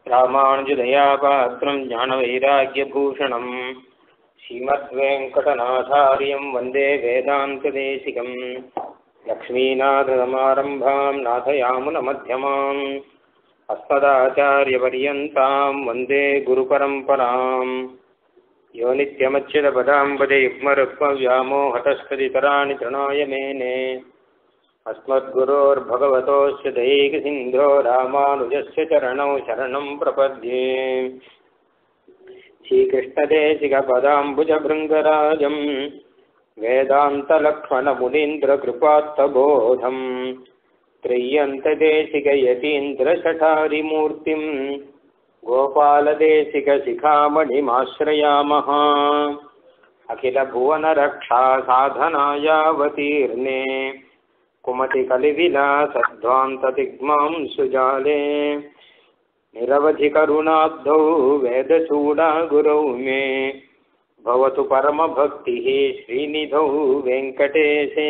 ராமானுஜதயாபாத்திரம் ஞானவைராக்கியபூஷணம் ஸ்ரீமத்வேங்கடநாதாரியம் வந்தே வேதாந்ததேசிகம் லக்ஷ்மீநாதசமாரம்பாம் நாதயாமுனமध्यமாम् अस्मदाचार्यपर्यन्ताम् वन्दे गुरुपरम्पराम् यो नित्यमच्युतपदाम्बदे युग्मरुक्मव्यामोहतस्तदितराणि तृणाय मेने अस्मद्गुरोर्भगवतोऽस्य दैकसिन्धो रामानुजस्य चरणौ शरणं प्रपद्ये श्रीकृष्णदेशिकपदाम्बुजभृङ्गराजम् वेदान्तलक्ष्मणमुनीन्द्रकृपात्तबोधम् त्रय्यन्तदेशिकयतीन्द्रशठारिमूर्तिम् गोपालदेशिकशिखामणिमाश्रयामः अखिलभुवनरक्षा साधनायावतीर्णे कुमतिकलिविलासध्वान्तदिग्मां सुजाले निरवधिकरुणाब्धौ वेदचूडागुरौ मे भवतु परमभक्तिः श्रीनिधौ वेङ्कटेशे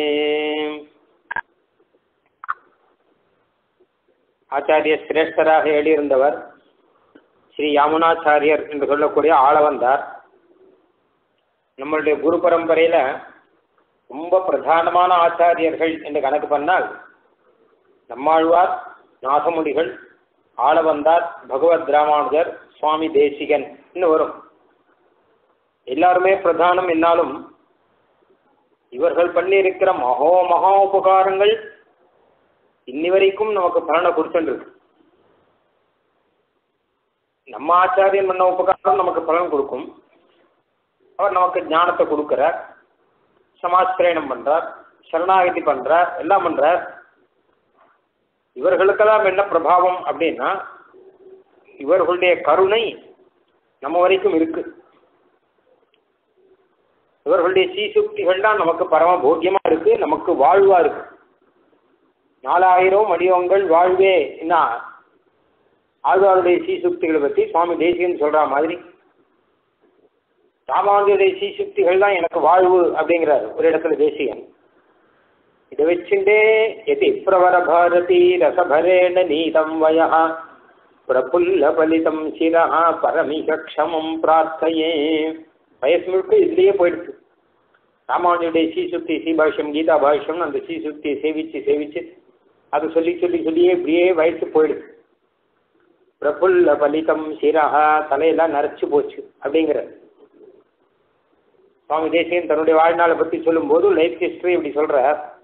ஆச்சாரிய சிரேஷ்டராக எழுதியிருந்தவர் ஸ்ரீ யாமுனாச்சாரியர் என்று சொல்லக்கூடிய ஆளவந்தார் நம்மளுடைய குரு பரம்பரையில் ரொம்ப பிரதானமான ஆச்சாரியர்கள் என்று கணக்கு பண்ணால் நம்மாழ்வார் நாகமுடிகள் ஆளவந்தார் பகவத் ராமானுஜர் சுவாமி தேசிகன் இன்னும் வரும் எல்லாருமே பிரதானம் என்னாலும் இவர்கள் பண்ணியிருக்கிற மகோ மகா உபகாரங்கள் இன்னி வரைக்கும் நமக்கு பலனை கொடுத்துருக்கு நம்ம ஆச்சாரியன் பண்ண உபகாரம் நமக்கு பலன் கொடுக்கும் அவர் நமக்கு ஞானத்தை கொடுக்கிறார் சமாஸ்திரயணம் பண்றார் சரணாகதி பண்றார் எல்லாம் பண்றார் இவர்களுக்கெல்லாம் என்ன பிரபாவம் அப்படின்னா இவர்களுடைய கருணை நம்ம வரைக்கும் இருக்கு இவர்களுடைய சீசுக்திகள் தான் நமக்கு பரம போக்கியமா இருக்கு நமக்கு வாழ்வா இருக்கு நாலாயிரம் வடிவங்கள் வாழ்வே என்ன ஆழ்வாருடைய சீசுக்திகளை பற்றி சுவாமி தேசிகன் சொல்ற மாதிரி ராமானுடைய சீசுக்திகள் தான் எனக்கு வாழ்வு அப்படிங்கிறார் ஒரு இடத்துல தேசிகன் இதை வச்சுட்டே எதி பிரவர பாரதி ரசபரேண நீதம் வய பிரபுல்ல பலிதம் சிரா பரமிக க்ஷமம் பிரார்த்தையே வயசு முழுக்க இதுலயே போயிடுச்சு ராமானுடைய சீசுக்தி சீபாஷ்யம் கீதா பாஷ்யம் அந்த சீசுக்தியை சேவிச்சு சேவிச்சு அது சொல்லி சொல்லி சொல்லியே இப்படியே வயசு போயிடுது பிரபுல்ல பலிதம் சிரஹா தலையெல்லாம் நரைச்சு போச்சு அப்படிங்கிற சுவாமி தேசியன் தன்னுடைய வாழ்நாளை பற்றி சொல்லும்போது லைஃப் ஹிஸ்டரி இப்படி சொல்ற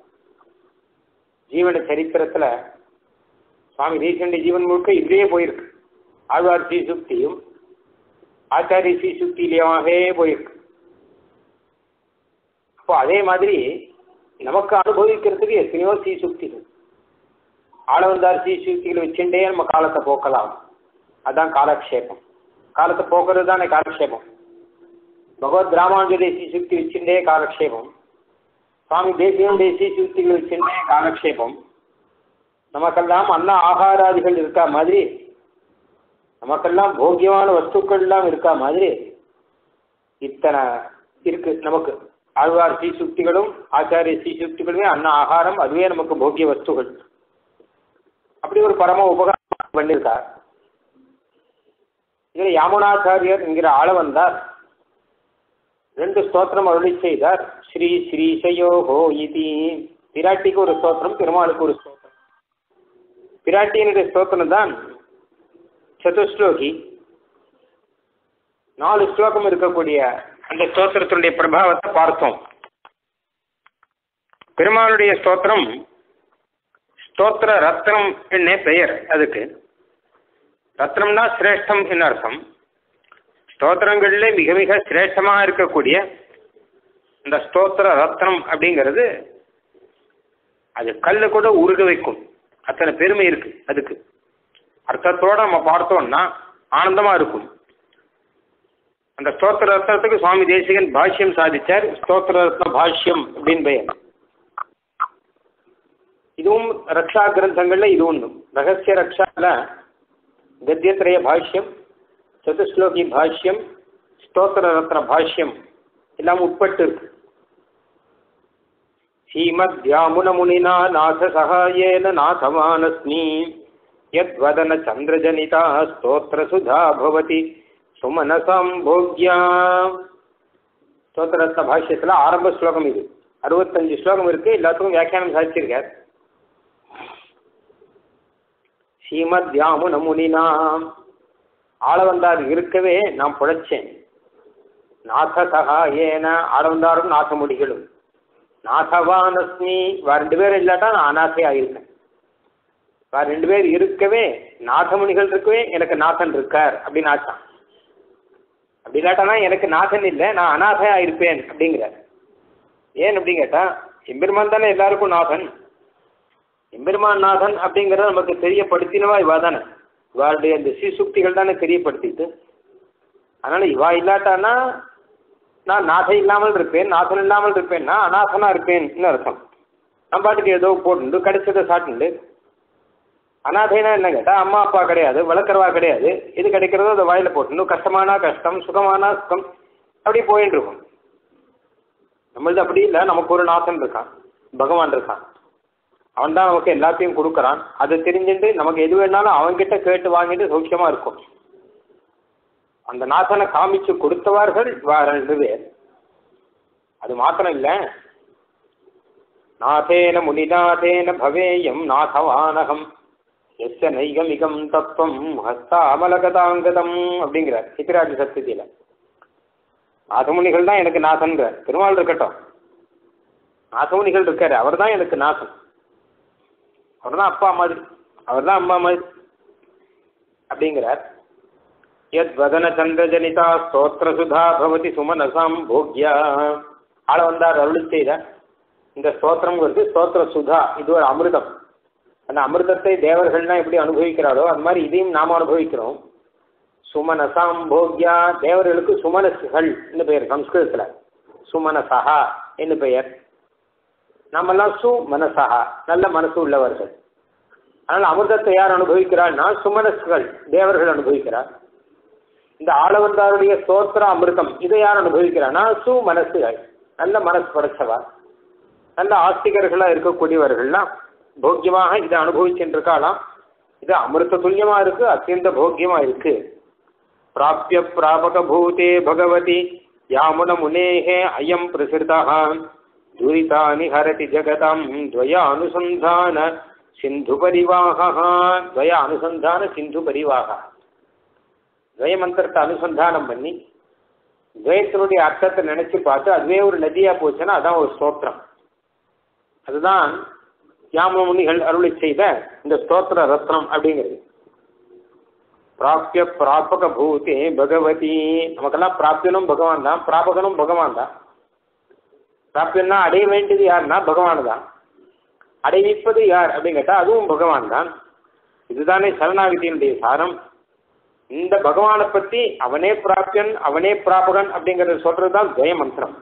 ஜீவன சரித்திரத்துல சுவாமி தேசியனுடைய ஜீவன் முழுக்க இப்படியே போயிருக்கு ஆழ்வார் சீசுக்தியும் ஆச்சாரிய சீசுக்தியிலேயே போயிருக்கு அப்போ அதே மாதிரி நமக்கு அனுபவிக்கிறதுக்கு எத்தனையோ சீசுக்திகள் ஆளவந்தார் சீசுக்திகளை வச்சுட்டே நம்ம காலத்தை போக்கலாம் அதுதான் காலக்ஷேபம் காலத்தை போக்குறது தானே காலக்ஷேபம் பகவத் ராமானுஜுடைய சீசுக்தி வச்சுட்டே காலக்ஷேபம் சுவாமி தேசியனுடைய சீசுக்திகளை வச்சுட்டே காலக்ஷேபம் நமக்கெல்லாம் அன்ன ஆகாராதிகள் இருக்கா மாதிரி நமக்கெல்லாம் போக்கியமான வஸ்துக்கள்லாம் இருக்கா மாதிரி இத்தனை இருக்கு நமக்கு ஆழ்வார் சீசுக்திகளும் ஆச்சாரிய சீசுக்திகளுமே அன்ன ஆகாரம் அதுவே நமக்கு போக்கிய வஸ்துகள் அப்படி ஒரு பரம உபகாரம் பண்ணியிருக்கார் இதில் யாமுனாச்சாரியர் என்கிற ஆள வந்தார் ரெண்டு ஸ்தோத்திரம் அருளி செய்தார் ஸ்ரீ ஸ்ரீசயோகோ இதி பிராட்டிக்கு ஒரு ஸ்தோத்திரம் பெருமாளுக்கு ஒரு ஸ்தோத்திரம் பிராட்டியினுடைய ஸ்தோத்திரம் தான் சதுஸ்லோகி நாலு ஸ்லோகம் இருக்கக்கூடிய அந்த ஸ்தோத்திரத்தினுடைய பிரபாவத்தை பார்த்தோம் பெருமாளுடைய ஸ்தோத்திரம் ஸ்தோத்திர ரத்னம் என்னே பெயர் அதுக்கு ரத்னம்னா சிரேஷ்டம் என்ன அர்த்தம் ஸ்தோத்திரங்களிலே மிக மிக சிரேஷ்டமாக இருக்கக்கூடிய இந்த ஸ்தோத்திர ரத்னம் அப்படிங்கிறது அது கல்லு கூட உருக வைக்கும் அத்தனை பெருமை இருக்கு அதுக்கு அர்த்தத்தோட நம்ம பார்த்தோம்னா ஆனந்தமா இருக்கும் அந்த ஸ்தோத்திர ரத்னத்துக்கு சுவாமி தேசிகன் பாஷ்யம் சாதிச்சார் ஸ்தோத்திர ரத்ன பாஷ்யம் அப்படின்னு பெயர் இதுவும் ரக்ஷா கிரந்தங்கள்ல இது ஒன்று ரகசிய ரக்ஷால கத்தியத்திரய பாஷ்யம் சதுஸ்லோகி பாஷ்யம் ஸ்தோத்திர ரத்ன பாஷ்யம் எல்லாம் உட்பட்டு இருக்கு ஸ்ரீமத்யாமுனமுனினா நாத சகாயேன நாதமானஸ்மி யத்வதன சந்திரஜனிதா ஸ்தோத்திர சுதா பவதி சுமனசாம் போக்யா ஸ்தோத்திரத்ன பாஷ்யத்தில் ஆரம்ப ஸ்லோகம் இது அறுபத்தஞ்சு ஸ்லோகம் இருக்கு எல்லாத்துக்கும் வியாக்கியானம் சாதிச்சிருக்கார் ஸ்ரீமத் யாமுன முனினா ஆளவந்தார் இருக்கவே நான் புழைச்சேன் நாதசகா ஏன ஆளவந்தாரும் நாசமுடிகளும் நாசவானஸ்மி வேற ரெண்டு பேர் இல்லாட்டா நான் அநாசை ஆயிருக்கேன் வேற ரெண்டு பேர் இருக்கவே நாசமுனிகள் இருக்கவே எனக்கு நாசன் இருக்கார் அப்படின்னு ஆச்சான் அப்படி இல்லாட்டானா எனக்கு நாசன் இல்லை நான் அநாதையா இருப்பேன் அப்படிங்கிறார் ஏன் அப்படி கேட்டா எம்பெருமான் தானே எல்லாருக்கும் நாதன் எம்பெருமான் நாதன் அப்படிங்கிறத நமக்கு தெரியப்படுத்தினவா இவா தானே இவாளுடைய இந்த சீசுக்திகள் தானே தெரியப்படுத்திட்டு அதனால இவா இல்லாட்டானா நான் நாசம் இல்லாமல் இருப்பேன் நாசம் இல்லாமல் இருப்பேன்னா அநாசனா இருப்பேன்னு அர்த்தம் நம்ம பாட்டுக்கு ஏதோ போட்டு கிடைச்சதை சாப்பிட்டு அனாதைனா என்ன கேட்டா அம்மா அப்பா கிடையாது வளர்க்குறவா கிடையாது எது கிடைக்கிறதோ அதை வாயில போட்டு கஷ்டமானா கஷ்டம் சுகமானா சுகம் அப்படி போயிட்டு இருக்கும் நம்மளது அப்படி இல்லை நமக்கு ஒரு நாசன் இருக்கான் பகவான் இருக்கான் அவன் தான் நமக்கு எல்லாத்தையும் கொடுக்குறான் அதை தெரிஞ்சுட்டு நமக்கு எது வேணாலும் அவன்கிட்ட கேட்டு வாங்கிட்டு சௌக்கியமா இருக்கும் அந்த நாசனை காமிச்சு கொடுத்தவர்கள் வேற ரெண்டு பேர் அது மாத்திரம் இல்லை நாதேன முனிநாதேன பவேயம் நாதவானகம் எஸ்ய நைகமிகம் தத்துவம் ஹஸ்தாமலகதாங்கதம் அப்படிங்கிறார் சித்திராஜி சத்தியத்தில நாதமுனிகள் தான் எனக்கு நாசன்கிறார் திருமால் இருக்கட்டும் நாசமுனிகள் இருக்காரு அவர் தான் எனக்கு நாசன் அவர் தான் அப்பா மாதிரி அவர் தான் அம்மா மாதிரி அப்படிங்கிறார் யத் வதன சந்திரஜனிதா ஸ்தோத்திர சுதா பவதி சுமனசாம் போக்யா ஆள வந்தார் அருள் செய்த இந்த ஸ்தோத்திரம்ங்கிறது ஸ்தோத்திர சுதா இது ஒரு அமிர்தம் அந்த அமிர்தத்தை தேவர்கள்லாம் எப்படி அனுபவிக்கிறாரோ அது மாதிரி இதையும் நாம் அனுபவிக்கிறோம் சுமனசாம் போக்யா தேவர்களுக்கு சுமனசுகள் என்று பெயர் சம்ஸ்கிருதத்தில் சுமனசஹா என்று பெயர் நம்மெல்லாம் சு மனசஹா நல்ல மனசு உள்ளவர்கள் அதனால் அமிர்தத்தை யார் அனுபவிக்கிறாள்னா சுமனசுகள் தேவர்கள் அனுபவிக்கிறார் இந்த ஆளவந்தாருடைய ஸ்தோத்திர அமிர்தம் இதை யார் அனுபவிக்கிறான்னா சு மனசுகள் நல்ல மனசு படைச்சவா நல்ல ஆஸ்திகர்களா இருக்கக்கூடியவர்கள்லாம் போக்கியமாக இதை அனுபவிச்சுட்டு இருக்காளாம் இது அமிர்த துல்லியமா இருக்கு அத்தியந்த போக்கியமா இருக்கு பிராபிய பிராபக பூதே பகவதி யாமுன முனேகே அயம் பிரசிருதா துரிதானி ஹரதி ஜகதாம் துவய அனுசந்தான சிந்து பரிவாகா துவய அனுசந்தான சிந்து பரிவாகா துவய மந்திரத்தை அனுசந்தானம் பண்ணி துவயத்தினுடைய அர்த்தத்தை நினைச்சு பார்த்து அதுவே ஒரு நதியா போச்சுன்னா அதான் ஒரு ஸ்தோத்திரம் அதுதான் யாம முனிகள் அருளை செய்த இந்த ஸ்தோத்திர ரத்னம் அப்படிங்கிறது பிராபிய பிராபக பூதே பகவதி நமக்கெல்லாம் பிராபியனும் பகவான் தான் பிராபகனும் பகவான் தான் பிராபியன்னா அடைய வேண்டியது யாருன்னா பகவான் தான் அடைவிப்பது யார் அப்படின்னு கேட்டா அதுவும் பகவான் தான் இதுதானே சரணாகதியினுடைய சாரம் இந்த பகவானை பத்தி அவனே பிராபியன் அவனே பிராபகன் அப்படிங்கறத சொல்றதுதான் துவய மந்திரம்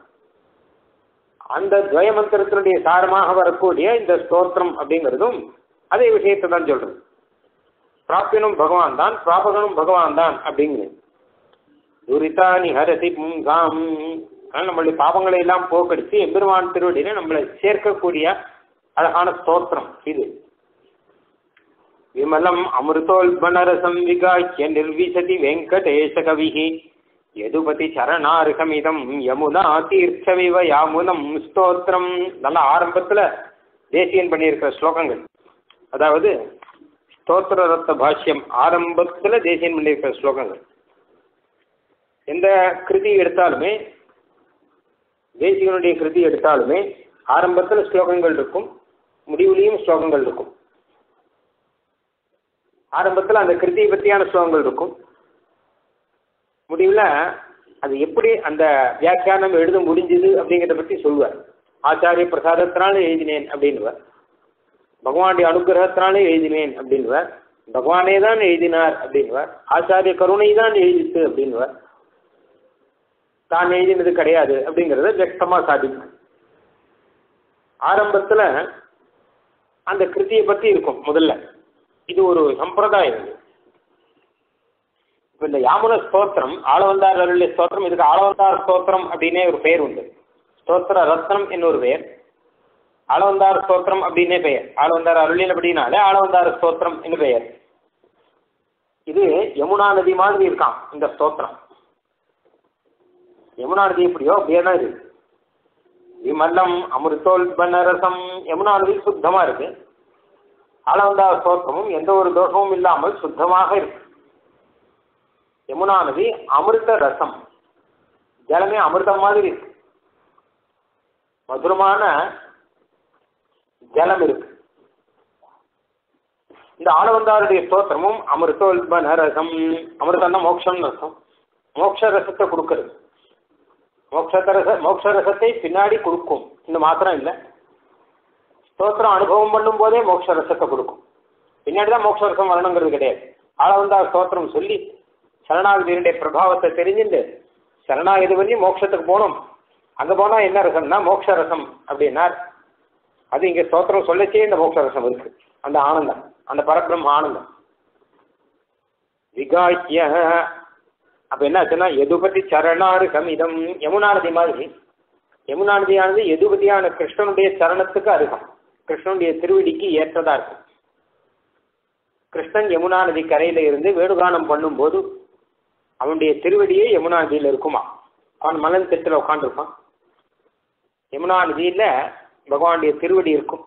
அந்த துவய மந்திரத்தினுடைய சாரமாக வரக்கூடிய இந்த ஸ்தோத்திரம் அப்படிங்கிறதும் அதே விஷயத்தை தான் சொல்றது பிராபியனும் பகவான் தான் பிராபகனும் பகவான் தான் அப்படிங்கிறது துரிதானி ஹரதி புங்காம் அதனால் நம்மளுடைய பாவங்களை எல்லாம் போக்கடிச்சு எம்பெருமான் திருவடியில நம்மளை சேர்க்கக்கூடிய அழகான ஸ்தோத்திரம் இது விமலம் அமிர்தோல்பனரசம் விகாக்கிய நிர்விசதி வெங்கடேச கவிஹி எதுபதி சரணார்கமிதம் யமுனா தீர்த்தவிவ யாமுனம் ஸ்தோத்திரம் நல்ல ஆரம்பத்துல தேசியன் பண்ணியிருக்கிற ஸ்லோகங்கள் அதாவது ஸ்தோத்திர ரத்த பாஷ்யம் ஆரம்பத்துல தேசியன் பண்ணியிருக்கிற ஸ்லோகங்கள் எந்த கிருதி எடுத்தாலுமே தேசியனுடைய கிருதி எடுத்தாலுமே ஆரம்பத்தில் ஸ்லோகங்கள் இருக்கும் முடிவுலையும் ஸ்லோகங்கள் இருக்கும் ஆரம்பத்தில் அந்த கிருதியை பற்றியான ஸ்லோகங்கள் இருக்கும் முடிவில் அது எப்படி அந்த வியாக்கியானம் எழுத முடிஞ்சது அப்படிங்கிறத பற்றி சொல்லுவார் ஆச்சாரிய பிரசாதத்தினால எழுதினேன் அப்படின்னுவார் பகவானுடைய அனுகிரகத்தினாலே எழுதினேன் அப்படின்வார் பகவானே தான் எழுதினார் அப்படின்வார் ஆச்சாரிய கருணை தான் எழுதிட்டு அப்படின்வார் தான் எழுதினது கிடையாது அப்படிங்கிறத வியக்தமாக சாதிக்கும் ஆரம்பத்தில் அந்த கிருதியை பற்றி இருக்கும் முதல்ல இது ஒரு சம்பிரதாயம் இது இப்போ இந்த யாமுன ஸ்தோத்திரம் ஆளவந்தார் அருளிய ஸ்தோத்திரம் இதுக்கு ஆளவந்தார் ஸ்தோத்திரம் அப்படின்னே ஒரு பெயர் உண்டு ஸ்தோத்திர ரத்னம் என்னொரு பெயர் ஆளவந்தார் ஸ்தோத்திரம் அப்படின்னே பெயர் ஆளவந்தார் அருளியல் அப்படின்னாலே ஆளவந்தார் ஸ்தோத்திரம் என்று பெயர் இது யமுனா நதி மாதிரி இருக்கான் இந்த ஸ்தோத்திரம் யமுனா நதி எப்படியோ அப்படியே தான் இருக்கு விமல்லம் அமிர்தோல்பனரசம் யமுனா நதி சுத்தமா இருக்கு ஆளவந்தா ஸ்தோத்திரமும் எந்த ஒரு தோஷமும் இல்லாமல் சுத்தமாக இருக்கு யமுனா நதி அமிர்த ரசம் ஜலமே அமிர்தம் மாதிரி இருக்கு மதுரமான ஜலம் இருக்கு இந்த ஆளவந்தாருடைய ஸ்தோத்திரமும் அமிர்தோல்பன ரசம் அமிர்தம்னா மோட்சம்னு அர்த்தம் மோட்ச ரசத்தை கொடுக்கறது மோட்சத்த ரச மோட்ச ரசத்தை பின்னாடி கொடுக்கும் இந்த மாத்திரம் இல்லை ஸ்தோத்திரம் அனுபவம் பண்ணும் போதே மோட்ச ரசத்தை கொடுக்கும் பின்னாடி தான் மோட்ச ரசம் வரணுங்கிறது கிடையாது ஆளவந்தார் ஸ்தோத்திரம் சொல்லி சரணாகதியினுடைய பிரபாவத்தை தெரிஞ்சுட்டு சரணாகதி பண்ணி மோட்சத்துக்கு போகணும் அங்கே போனால் என்ன ரசம்னா மோட்ச ரசம் அப்படின்னார் அது இங்கே ஸ்தோத்திரம் சொல்லச்சே இந்த மோட்ச ரசம் இருக்கு அந்த ஆனந்தம் அந்த பரபிரம்ம ஆனந்தம் விகாய்ய அப்ப என்ன ஆச்சுன்னா எதுபதி சரணாறு கமிதம் யமுனா நதி மாதிரி யமுனா நதியானது எதுபதியான கிருஷ்ணனுடைய சரணத்துக்கு அருகம் கிருஷ்ணனுடைய திருவடிக்கு ஏற்றதா இருக்கும் கிருஷ்ணன் யமுனா நதி கரையில இருந்து வேணுகானம் பண்ணும்போது அவனுடைய திருவடியே யமுனா நதியில இருக்குமா அவன் மலன் தெட்டில் உட்காந்துருப்பான் யமுனா நதியில பகவானுடைய திருவடி இருக்கும்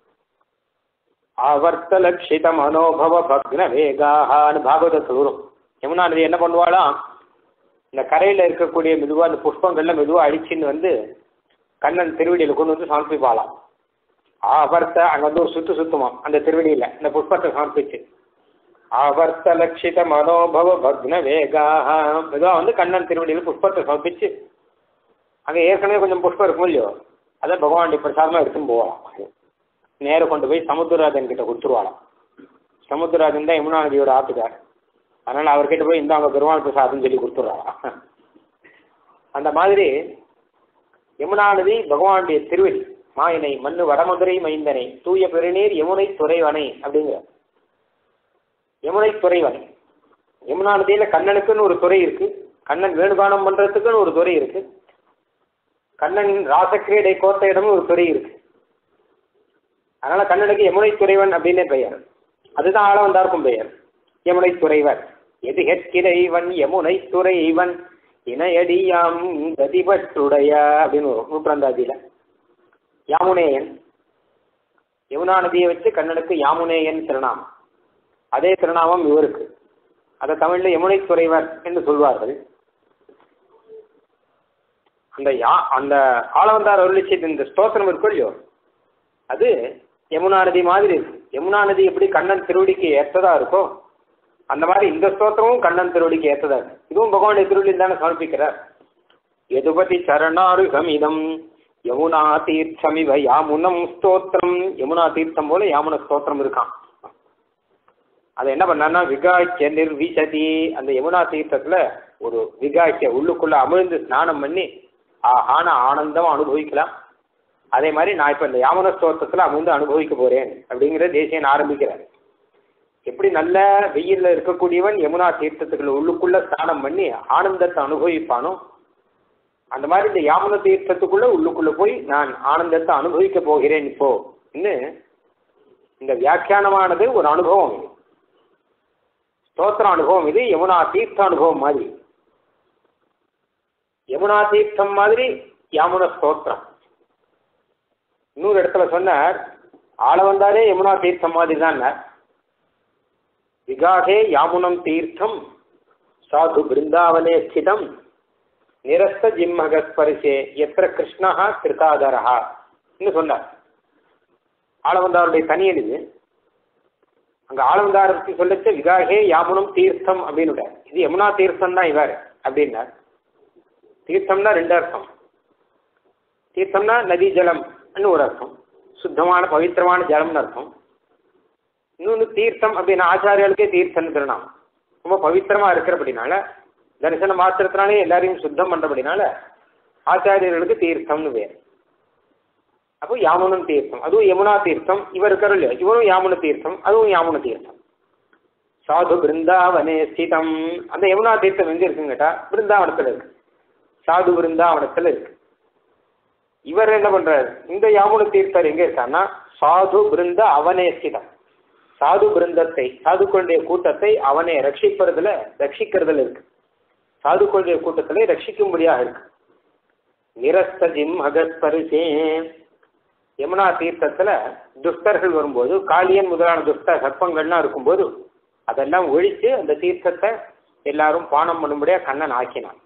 ஆவர்த்த லட்சித மனோபவ பக்ன வேகான்னு பாகவதத்தில் வரும் யமுனா நதி என்ன பண்ணுவாளாம் இந்த கரையில இருக்கக்கூடிய மெதுவா அந்த புஷ்பங்கள்ல மெதுவா அடிச்சுன்னு வந்து கண்ணன் திருவடியில கொண்டு வந்து சமர்ப்பிப்பாளாம் ஆவர்த்த அங்க வந்து ஒரு சுத்து சுத்துமாம் அந்த திருவடியில இந்த புஷ்பத்தை சமர்ப்பிச்சு ஆவர்த்த லட்சித மனோபவ பக்ன வேகாக மெதுவா வந்து கண்ணன் திருவடியில புஷ்பத்தை சமர்ப்பிச்சு அங்க ஏற்கனவே கொஞ்சம் புஷ்பம் இருக்கும் இல்லையோ அதை பகவானுடைய பிரசாதமா எடுத்துன்னு போகலாம் நேரம் கொண்டு போய் சமுத்திரராஜன் கிட்ட கொடுத்துருவாளாம் சமுத்திரராஜன் தான் யமுனா நதியோட ஆத்துக்கார் அதனால அவர்கிட்ட போய் இந்தாங்க பெருமாள் பிரசாதம் சொல்லி கொடுத்துட்றாராம் அந்த மாதிரி யமுனா நதி பகவானுடைய திருவடி மாயினை மண்ணு வடமதுரை மைந்தனை தூய பெருநீர் யமுனை துறைவனை அப்படிங்கிற யமுனை துறைவனை யமுனா நதியில கண்ணனுக்குன்னு ஒரு துறை இருக்கு கண்ணன் வேணுகானம் பண்றதுக்குன்னு ஒரு துறை இருக்கு கண்ணனின் ராசக்கிரீடை கோத்த இடம்னு ஒரு துறை இருக்கு அதனால கண்ணனுக்கு யமுனை துறைவன் அப்படின்னே பெயர் அதுதான் ஆள வந்தாருக்கும் பெயர் யமுனை துறைவன் எது ஹெற்கிறைவன் யமுனை துறைவன் இணையடியாம் கதிபற்றுடைய அப்படின்னு வரும் நூற்றாந்தாதியில யாமுனேயன் யமுனா நதியை வச்சு கண்ணனுக்கு யாமுனேயன் திருநாமம் அதே திருநாமம் இவருக்கு அதை தமிழ்ல யமுனை துறைவர் என்று சொல்வார்கள் அந்த யா அந்த ஆளவந்தார் அருளிச்சு இந்த ஸ்தோத்திரம் இருக்கும் இல்லையோ அது யமுனா நதி மாதிரி இருக்கு யமுனா நதி எப்படி கண்ணன் திருவடிக்கு ஏற்றதா இருக்கோ அந்த மாதிரி இந்த ஸ்தோத்திரமும் கண்ணன் திருவடிக்கு ஏற்றதா இருக்கு இதுவும் பகவானுடைய திருவடியில் தானே சமர்ப்பிக்கிறார் எதுபதி சரணாருகம் இதம் யமுனா தீர்த்தமிவ யாமுனம் ஸ்தோத்திரம் யமுனா தீர்த்தம் போல யாமுன ஸ்தோத்திரம் இருக்கான் அதை என்ன பண்ணான்னா விகாய்ச்ச நிர்விசதி அந்த யமுனா தீர்த்தத்துல ஒரு விகாய்ச்ச உள்ளுக்குள்ள அமிழ்ந்து ஸ்நானம் பண்ணி ஆன ஆனந்தம் அனுபவிக்கலாம் அதே மாதிரி நான் இப்ப இந்த யாமன ஸ்தோத்திரத்துல அமிழ்ந்து அனுபவிக்க போறேன் அப்படிங்கிற தேசியன் ஆரம்பிக்கிறார் எப்படி நல்ல வெயில்ல இருக்கக்கூடியவன் யமுனா தீர்த்தத்துக்குள்ள உள்ளுக்குள்ள ஸ்நானம் பண்ணி ஆனந்தத்தை அனுபவிப்பானோ அந்த மாதிரி இந்த யாமுன தீர்த்தத்துக்குள்ள உள்ளுக்குள்ள போய் நான் ஆனந்தத்தை அனுபவிக்க போகிறேன் இப்போ இந்த வியாக்கியானமானது ஒரு அனுபவம் இது ஸ்தோத்திர அனுபவம் இது யமுனா தீர்த்த அனுபவம் மாதிரி யமுனா தீர்த்தம் மாதிரி யாமுன ஸ்தோத்திரம் இன்னொரு இடத்துல சொன்னார் ஆள வந்தாலே யமுனா தீர்த்தம் மாதிரி தான் விகாகே யாமுனம் தீர்த்தம் சாது பிருந்தாவனே ஸ்திதம் நிரஸ்த ஜிம்மக ஸ்பரிசே எத்திர கிருஷ்ணா கிருதாதரஹா சொன்னார் ஆளவந்தாருடைய தனியன் இது அங்க ஆளவந்தாரத்தை சொல்லச்ச விகாகே யாமுனம் தீர்த்தம் அப்படின்னு இது யமுனா தீர்த்தம் தான் இவர் அப்படின்னார் தீர்த்தம்னா ரெண்டு அர்த்தம் தீர்த்தம்னா நதி ஜலம்னு ஒரு அர்த்தம் சுத்தமான பவித்திரமான ஜலம்னு அர்த்தம் இன்னொன்று தீர்த்தம் அப்படின்னா ஆச்சாரியாளுக்கே தீர்த்தம் திருநாமம் ரொம்ப பவித்திரமா இருக்கிறபடினால தரிசன மாத்திரத்தினாலே எல்லாரையும் சுத்தம் பண்றபடினால ஆச்சாரியர்களுக்கு தீர்த்தம்னு பேர் அப்போ யாமுனம் தீர்த்தம் அதுவும் யமுனா தீர்த்தம் இவர் இருக்காரு இல்லையா இவரும் யாமுன தீர்த்தம் அதுவும் யாமுன தீர்த்தம் சாது பிருந்தாவனே ஸ்திதம் அந்த யமுனா தீர்த்தம் எங்க இருக்குன்னு கேட்டா பிருந்தாவனத்துல இருக்கு சாது பிருந்தாவனத்துல இருக்கு இவர் என்ன பண்றாரு இந்த யாமுன தீர்த்தர் எங்க இருக்காருன்னா சாது பிருந்த அவனே ஸ்திதம் சாது பிருந்தத்தை சாதுக்களுடைய கூட்டத்தை அவனை ரட்சிப்பதுல ரட்சிக்கிறதுல இருக்கு சாதுக்களுடைய கூட்டத்திலே ரட்சிக்கும்படியாக இருக்கு நிரஸ்த ஜிம் அகஸ்பரிசே யமுனா தீர்த்தத்துல துஷ்டர்கள் வரும்போது காளியன் முதலான துஷ்ட சர்ப்பங்கள்லாம் இருக்கும்போது அதெல்லாம் ஒழிச்சு அந்த தீர்த்தத்தை எல்லாரும் பானம் பண்ணும்படியா கண்ணன் ஆக்கினான்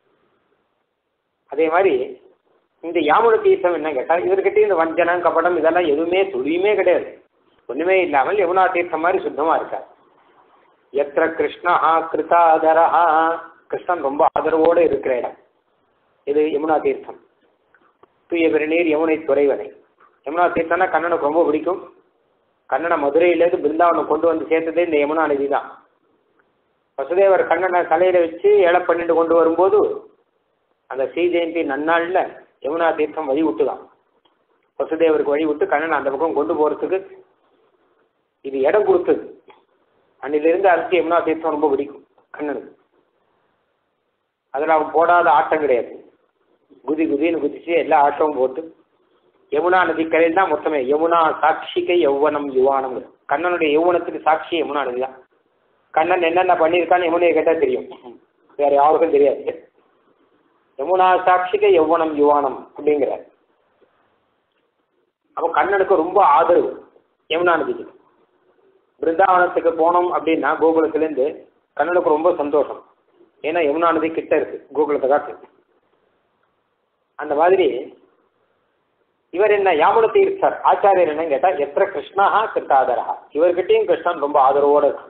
அதே மாதிரி இந்த யாமுன தீர்த்தம் என்ன கேட்டா இவர்கிட்ட இந்த வஞ்சனம் கபடம் இதெல்லாம் எதுவுமே துளியுமே கிடையாது ஒண்ணுமே இல்லாமல் யமுனா தீர்த்தம் மாதிரி சுத்தமா இருக்கார் எத்திர கிருஷ்ணா கிருதாதரஹா கிருஷ்ணன் ரொம்ப ஆதரவோடு இருக்கிற இடம் இது யமுனா தீர்த்தம் தூய பெருநீர் யமுனை துறைவனை யமுனா தீர்த்தம்னா கண்ணனுக்கு ரொம்ப பிடிக்கும் கண்ணனை மதுரையிலேருந்து பிருந்தாவனம் கொண்டு வந்து சேர்த்ததே இந்த யமுனா நதி தான் வசுதேவர் கண்ணனை தலையில வச்சு ஏழை பண்ணிட்டு கொண்டு வரும்போது அந்த ஸ்ரீ ஜெயந்தி நன்னாள்ல யமுனா தீர்த்தம் வழி விட்டுதான் வசுதேவருக்கு வழி விட்டு கண்ணன் அந்த பக்கம் கொண்டு போறதுக்கு இது இடம் கொடுத்தது அன்னிலிருந்து அதுக்கு யமுனா தீர்த்தம் ரொம்ப பிடிக்கும் கண்ணனுக்கு அதில் அவன் போடாத ஆட்டம் கிடையாது குதி குதின்னு குதிச்சு எல்லா ஆட்டமும் போட்டு யமுனா நதிக்கரையில் தான் மொத்தமே யமுனா சாட்சிக்கை யௌவனம் யுவானம் கண்ணனுடைய யௌவனத்துக்கு சாட்சி யமுனா நதி தான் கண்ணன் என்னென்ன பண்ணியிருக்கான்னு யமுனையை கேட்டால் தெரியும் வேற யாருக்கும் தெரியாது யமுனா சாட்சிக யௌவனம் யுவானம் அப்படிங்கிற அப்போ கண்ணனுக்கு ரொம்ப ஆதரவு யமுனா நதிக்கு பிருந்தாவனத்துக்கு போனோம் அப்படின்னா கோகுலத்திலேருந்து கண்ணனுக்கு ரொம்ப சந்தோஷம் ஏன்னா யமுனா நதி கிட்ட இருக்கு கோகுலத்தை காட்டு அந்த மாதிரி இவர் என்ன யாமுன தீர்த்தர் ஆச்சாரியர் என்னன்னு கேட்டா எத்திர கிருஷ்ணா கிருத்தாதரா இவர்கிட்டயும் கிருஷ்ணன் ரொம்ப ஆதரவோட இருக்கு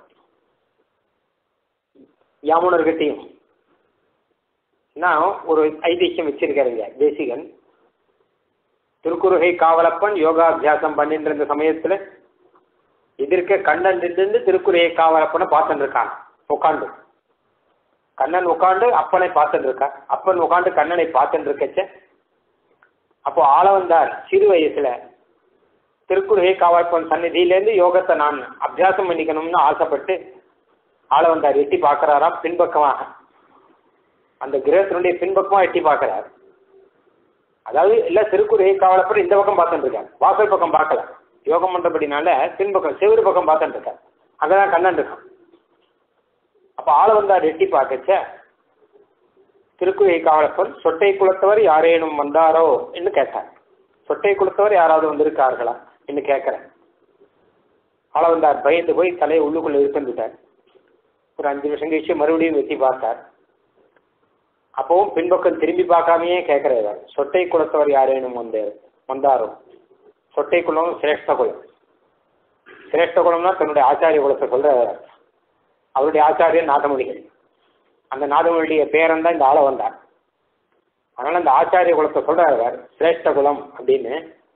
யாமுனர்கிட்டையும் நான் ஒரு ஐதிஹ்யம் வச்சிருக்காருங்க தேசிகன் திருக்குறுகை காவலப்பன் யோகாபியாசம் பண்ணிட்டு இருந்த சமயத்துல எதிர்க்க கண்ணன் இருந்து திருக்குறுகை காவலப்பனை பார்த்துட்டு இருக்கான் உட்காந்து கண்ணன் உட்காந்து அப்பனை பார்த்துட்டு இருக்கா அப்பன் உட்காந்து கண்ணனை பார்த்துட்டு இருக்கச்ச அப்போ ஆளவந்தார் சிறு வயசுல திருக்குறுகை காவலப்பன் சந்நிதியிலேருந்து யோகத்தை நான் அபியாசம் பண்ணிக்கணும்னு ஆசைப்பட்டு ஆளவந்தார் எட்டி பார்க்கறாராம் பின்பக்கமாக அந்த கிரகத்தினுடைய பின்பக்கமா எட்டி பார்க்கிறார் அதாவது இல்ல திருக்குறை காவலப்பட இந்த பக்கம் பார்த்துட்டு இருக்காங்க வாசல் பக்கம் பார்க்கல யோகம் பண்றபடினால பின்பக்கம் செவிறு பக்கம் பார்த்துட்டு இருக்காரு அங்கதான் கண்ணன் இருக்கான் அப்ப ஆள வந்தார் எட்டி பார்க்கச்ச திருக்குறை காவலப்பன் சொட்டை குலத்தவர் யாரேனும் வந்தாரோ என்று கேட்டார் சொட்டை குலத்தவர் யாராவது வந்திருக்கார்களா என்று கேட்கிறேன் ஆள வந்தார் பயந்து போய் தலையை உள்ளுக்குள்ள இருந்துட்டார் ஒரு அஞ்சு நிமிஷம் கழிச்சு மறுபடியும் வெட்டி பார்த்தார் அப்பவும் பின்பக்கம் திரும்பி பார்க்காமயே கேட்கிறார் சொட்டை குலத்தவர் யாரேனும் வந்து வந்தாரோ சொட்டை குலம் சிரேஷ்ட குலம் சிரேஷ்ட குலம்னா தன்னுடைய ஆச்சாரிய குலத்தை சொல்ற அவருடைய ஆச்சாரியர் நாதமொழிகள் அந்த நாதமொழிய பேரன் தான் இந்த ஆள வந்தார் அதனால அந்த ஆச்சாரிய குலத்தை சொல்றாரு சிரேஷ்ட குலம் அப்படின்னு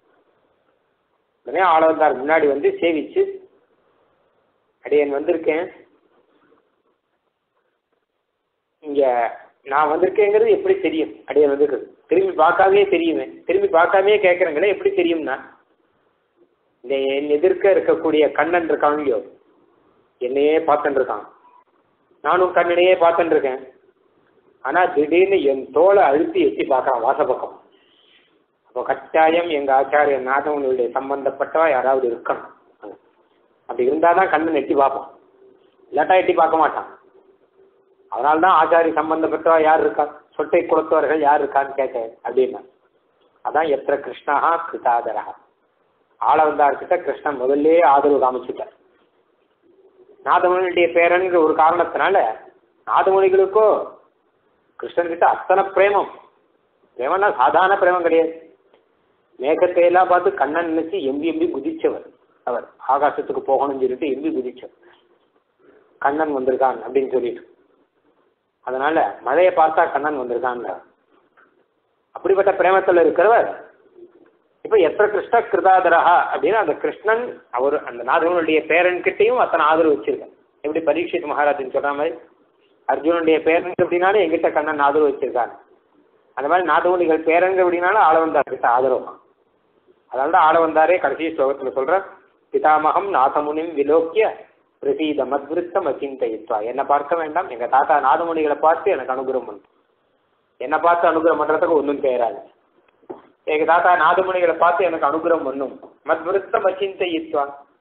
உடனே ஆள வந்தார் முன்னாடி வந்து சேவிச்சு அடியன் வந்திருக்கேன் இங்க நான் வந்திருக்கேங்கிறது எப்படி தெரியும் அடியே வந்திருக்குது திரும்பி பார்க்காமே தெரியுமே திரும்பி பார்க்காமே கேட்குறேங்களே எப்படி தெரியும்னா இந்த என் எதிர்க்க இருக்கக்கூடிய கண்ணன் இருக்கான் இல்லையோ என்னையே பார்த்துட்டு இருக்கான் நானும் கண்ணனையே பார்த்துட்டு இருக்கேன் ஆனா திடீர்னு என் தோலை அழுத்தி எட்டி பார்க்கறான் வாசப்பக்கம் அப்போ கட்டாயம் எங்க ஆச்சாரியர் நாதவனுடைய சம்பந்தப்பட்டவா யாராவது இருக்கணும் அப்படி இருந்தாதான் கண்ணன் எட்டி பார்ப்பான் இல்லாட்டா எட்டி பார்க்க மாட்டான் அதனால்தான் ஆச்சாரி சம்பந்தப்பட்டவா யார் இருக்கா சொட்டை குலத்தவர்கள் யார் இருக்கான்னு கேட்டேன் அப்படின்னா அதான் எத்திர கிருஷ்ணா கிருதாதரா ஆள வந்தார்கிட்ட கிருஷ்ணன் முதல்ல ஆதரவு காமிச்சுட்டார் நாதமணியுடைய பேரன்கிற ஒரு காரணத்தினால நாதமணிகளுக்கோ கிருஷ்ணன்கிட்ட அத்தனை பிரேமம் பிரேமம்னா சாதாரண பிரேமம் கிடையாது மேகத்தை எல்லாம் பார்த்து கண்ணன் நினைச்சு எம்பி எம்பி குதிச்சவர் அவர் ஆகாசத்துக்கு போகணும்னு சொல்லிட்டு எம்பி குதிச்சவர் கண்ணன் வந்திருக்கான் அப்படின்னு சொல்லிட்டு அதனால மழையை பார்த்தா கண்ணன் வந்திருக்கான் அப்படிப்பட்ட பிரேமத்தில் இருக்கிறவர் இப்ப எத்த கிருஷ்ண கிருதாதரஹா அப்படின்னு அந்த கிருஷ்ணன் அவர் அந்த நாதவனுடைய பேரன்கிட்டையும் அத்தனை ஆதரவு வச்சிருக்கார் எப்படி பரீட்சித் மகாராஜன் சொல்ற மாதிரி அர்ஜுனுடைய பேரன் அப்படின்னாலும் எங்கிட்ட கண்ணன் ஆதரவு வச்சிருக்காங்க அந்த மாதிரி நாதமுனிகள் பேரங்க அப்படின்னாலும் ஆளவந்தார் கிட்ட ஆதரவு அதனால தான் ஆளவந்தாரே கடைசி ஸ்லோகத்தில் சொல்ற பிதாமகம் நாதமுனிம் விலோக்கிய பிரசீத மத்விருத்தம் அச்சிந்தைத்வா என்னை பார்க்க வேண்டாம் எங்க தாத்தா நாதமுனிகளை பார்த்து எனக்கு அனுகிரகம் பண்ணும் என்னை பார்த்து அனுகிரகம் பண்றதுக்கு ஒன்றும் தேராது எங்க தாத்தா நாதமுனிகளை பார்த்து எனக்கு அனுகிரகம் பண்ணும் மத்விருத்தம் அச்சிந்தைத்வா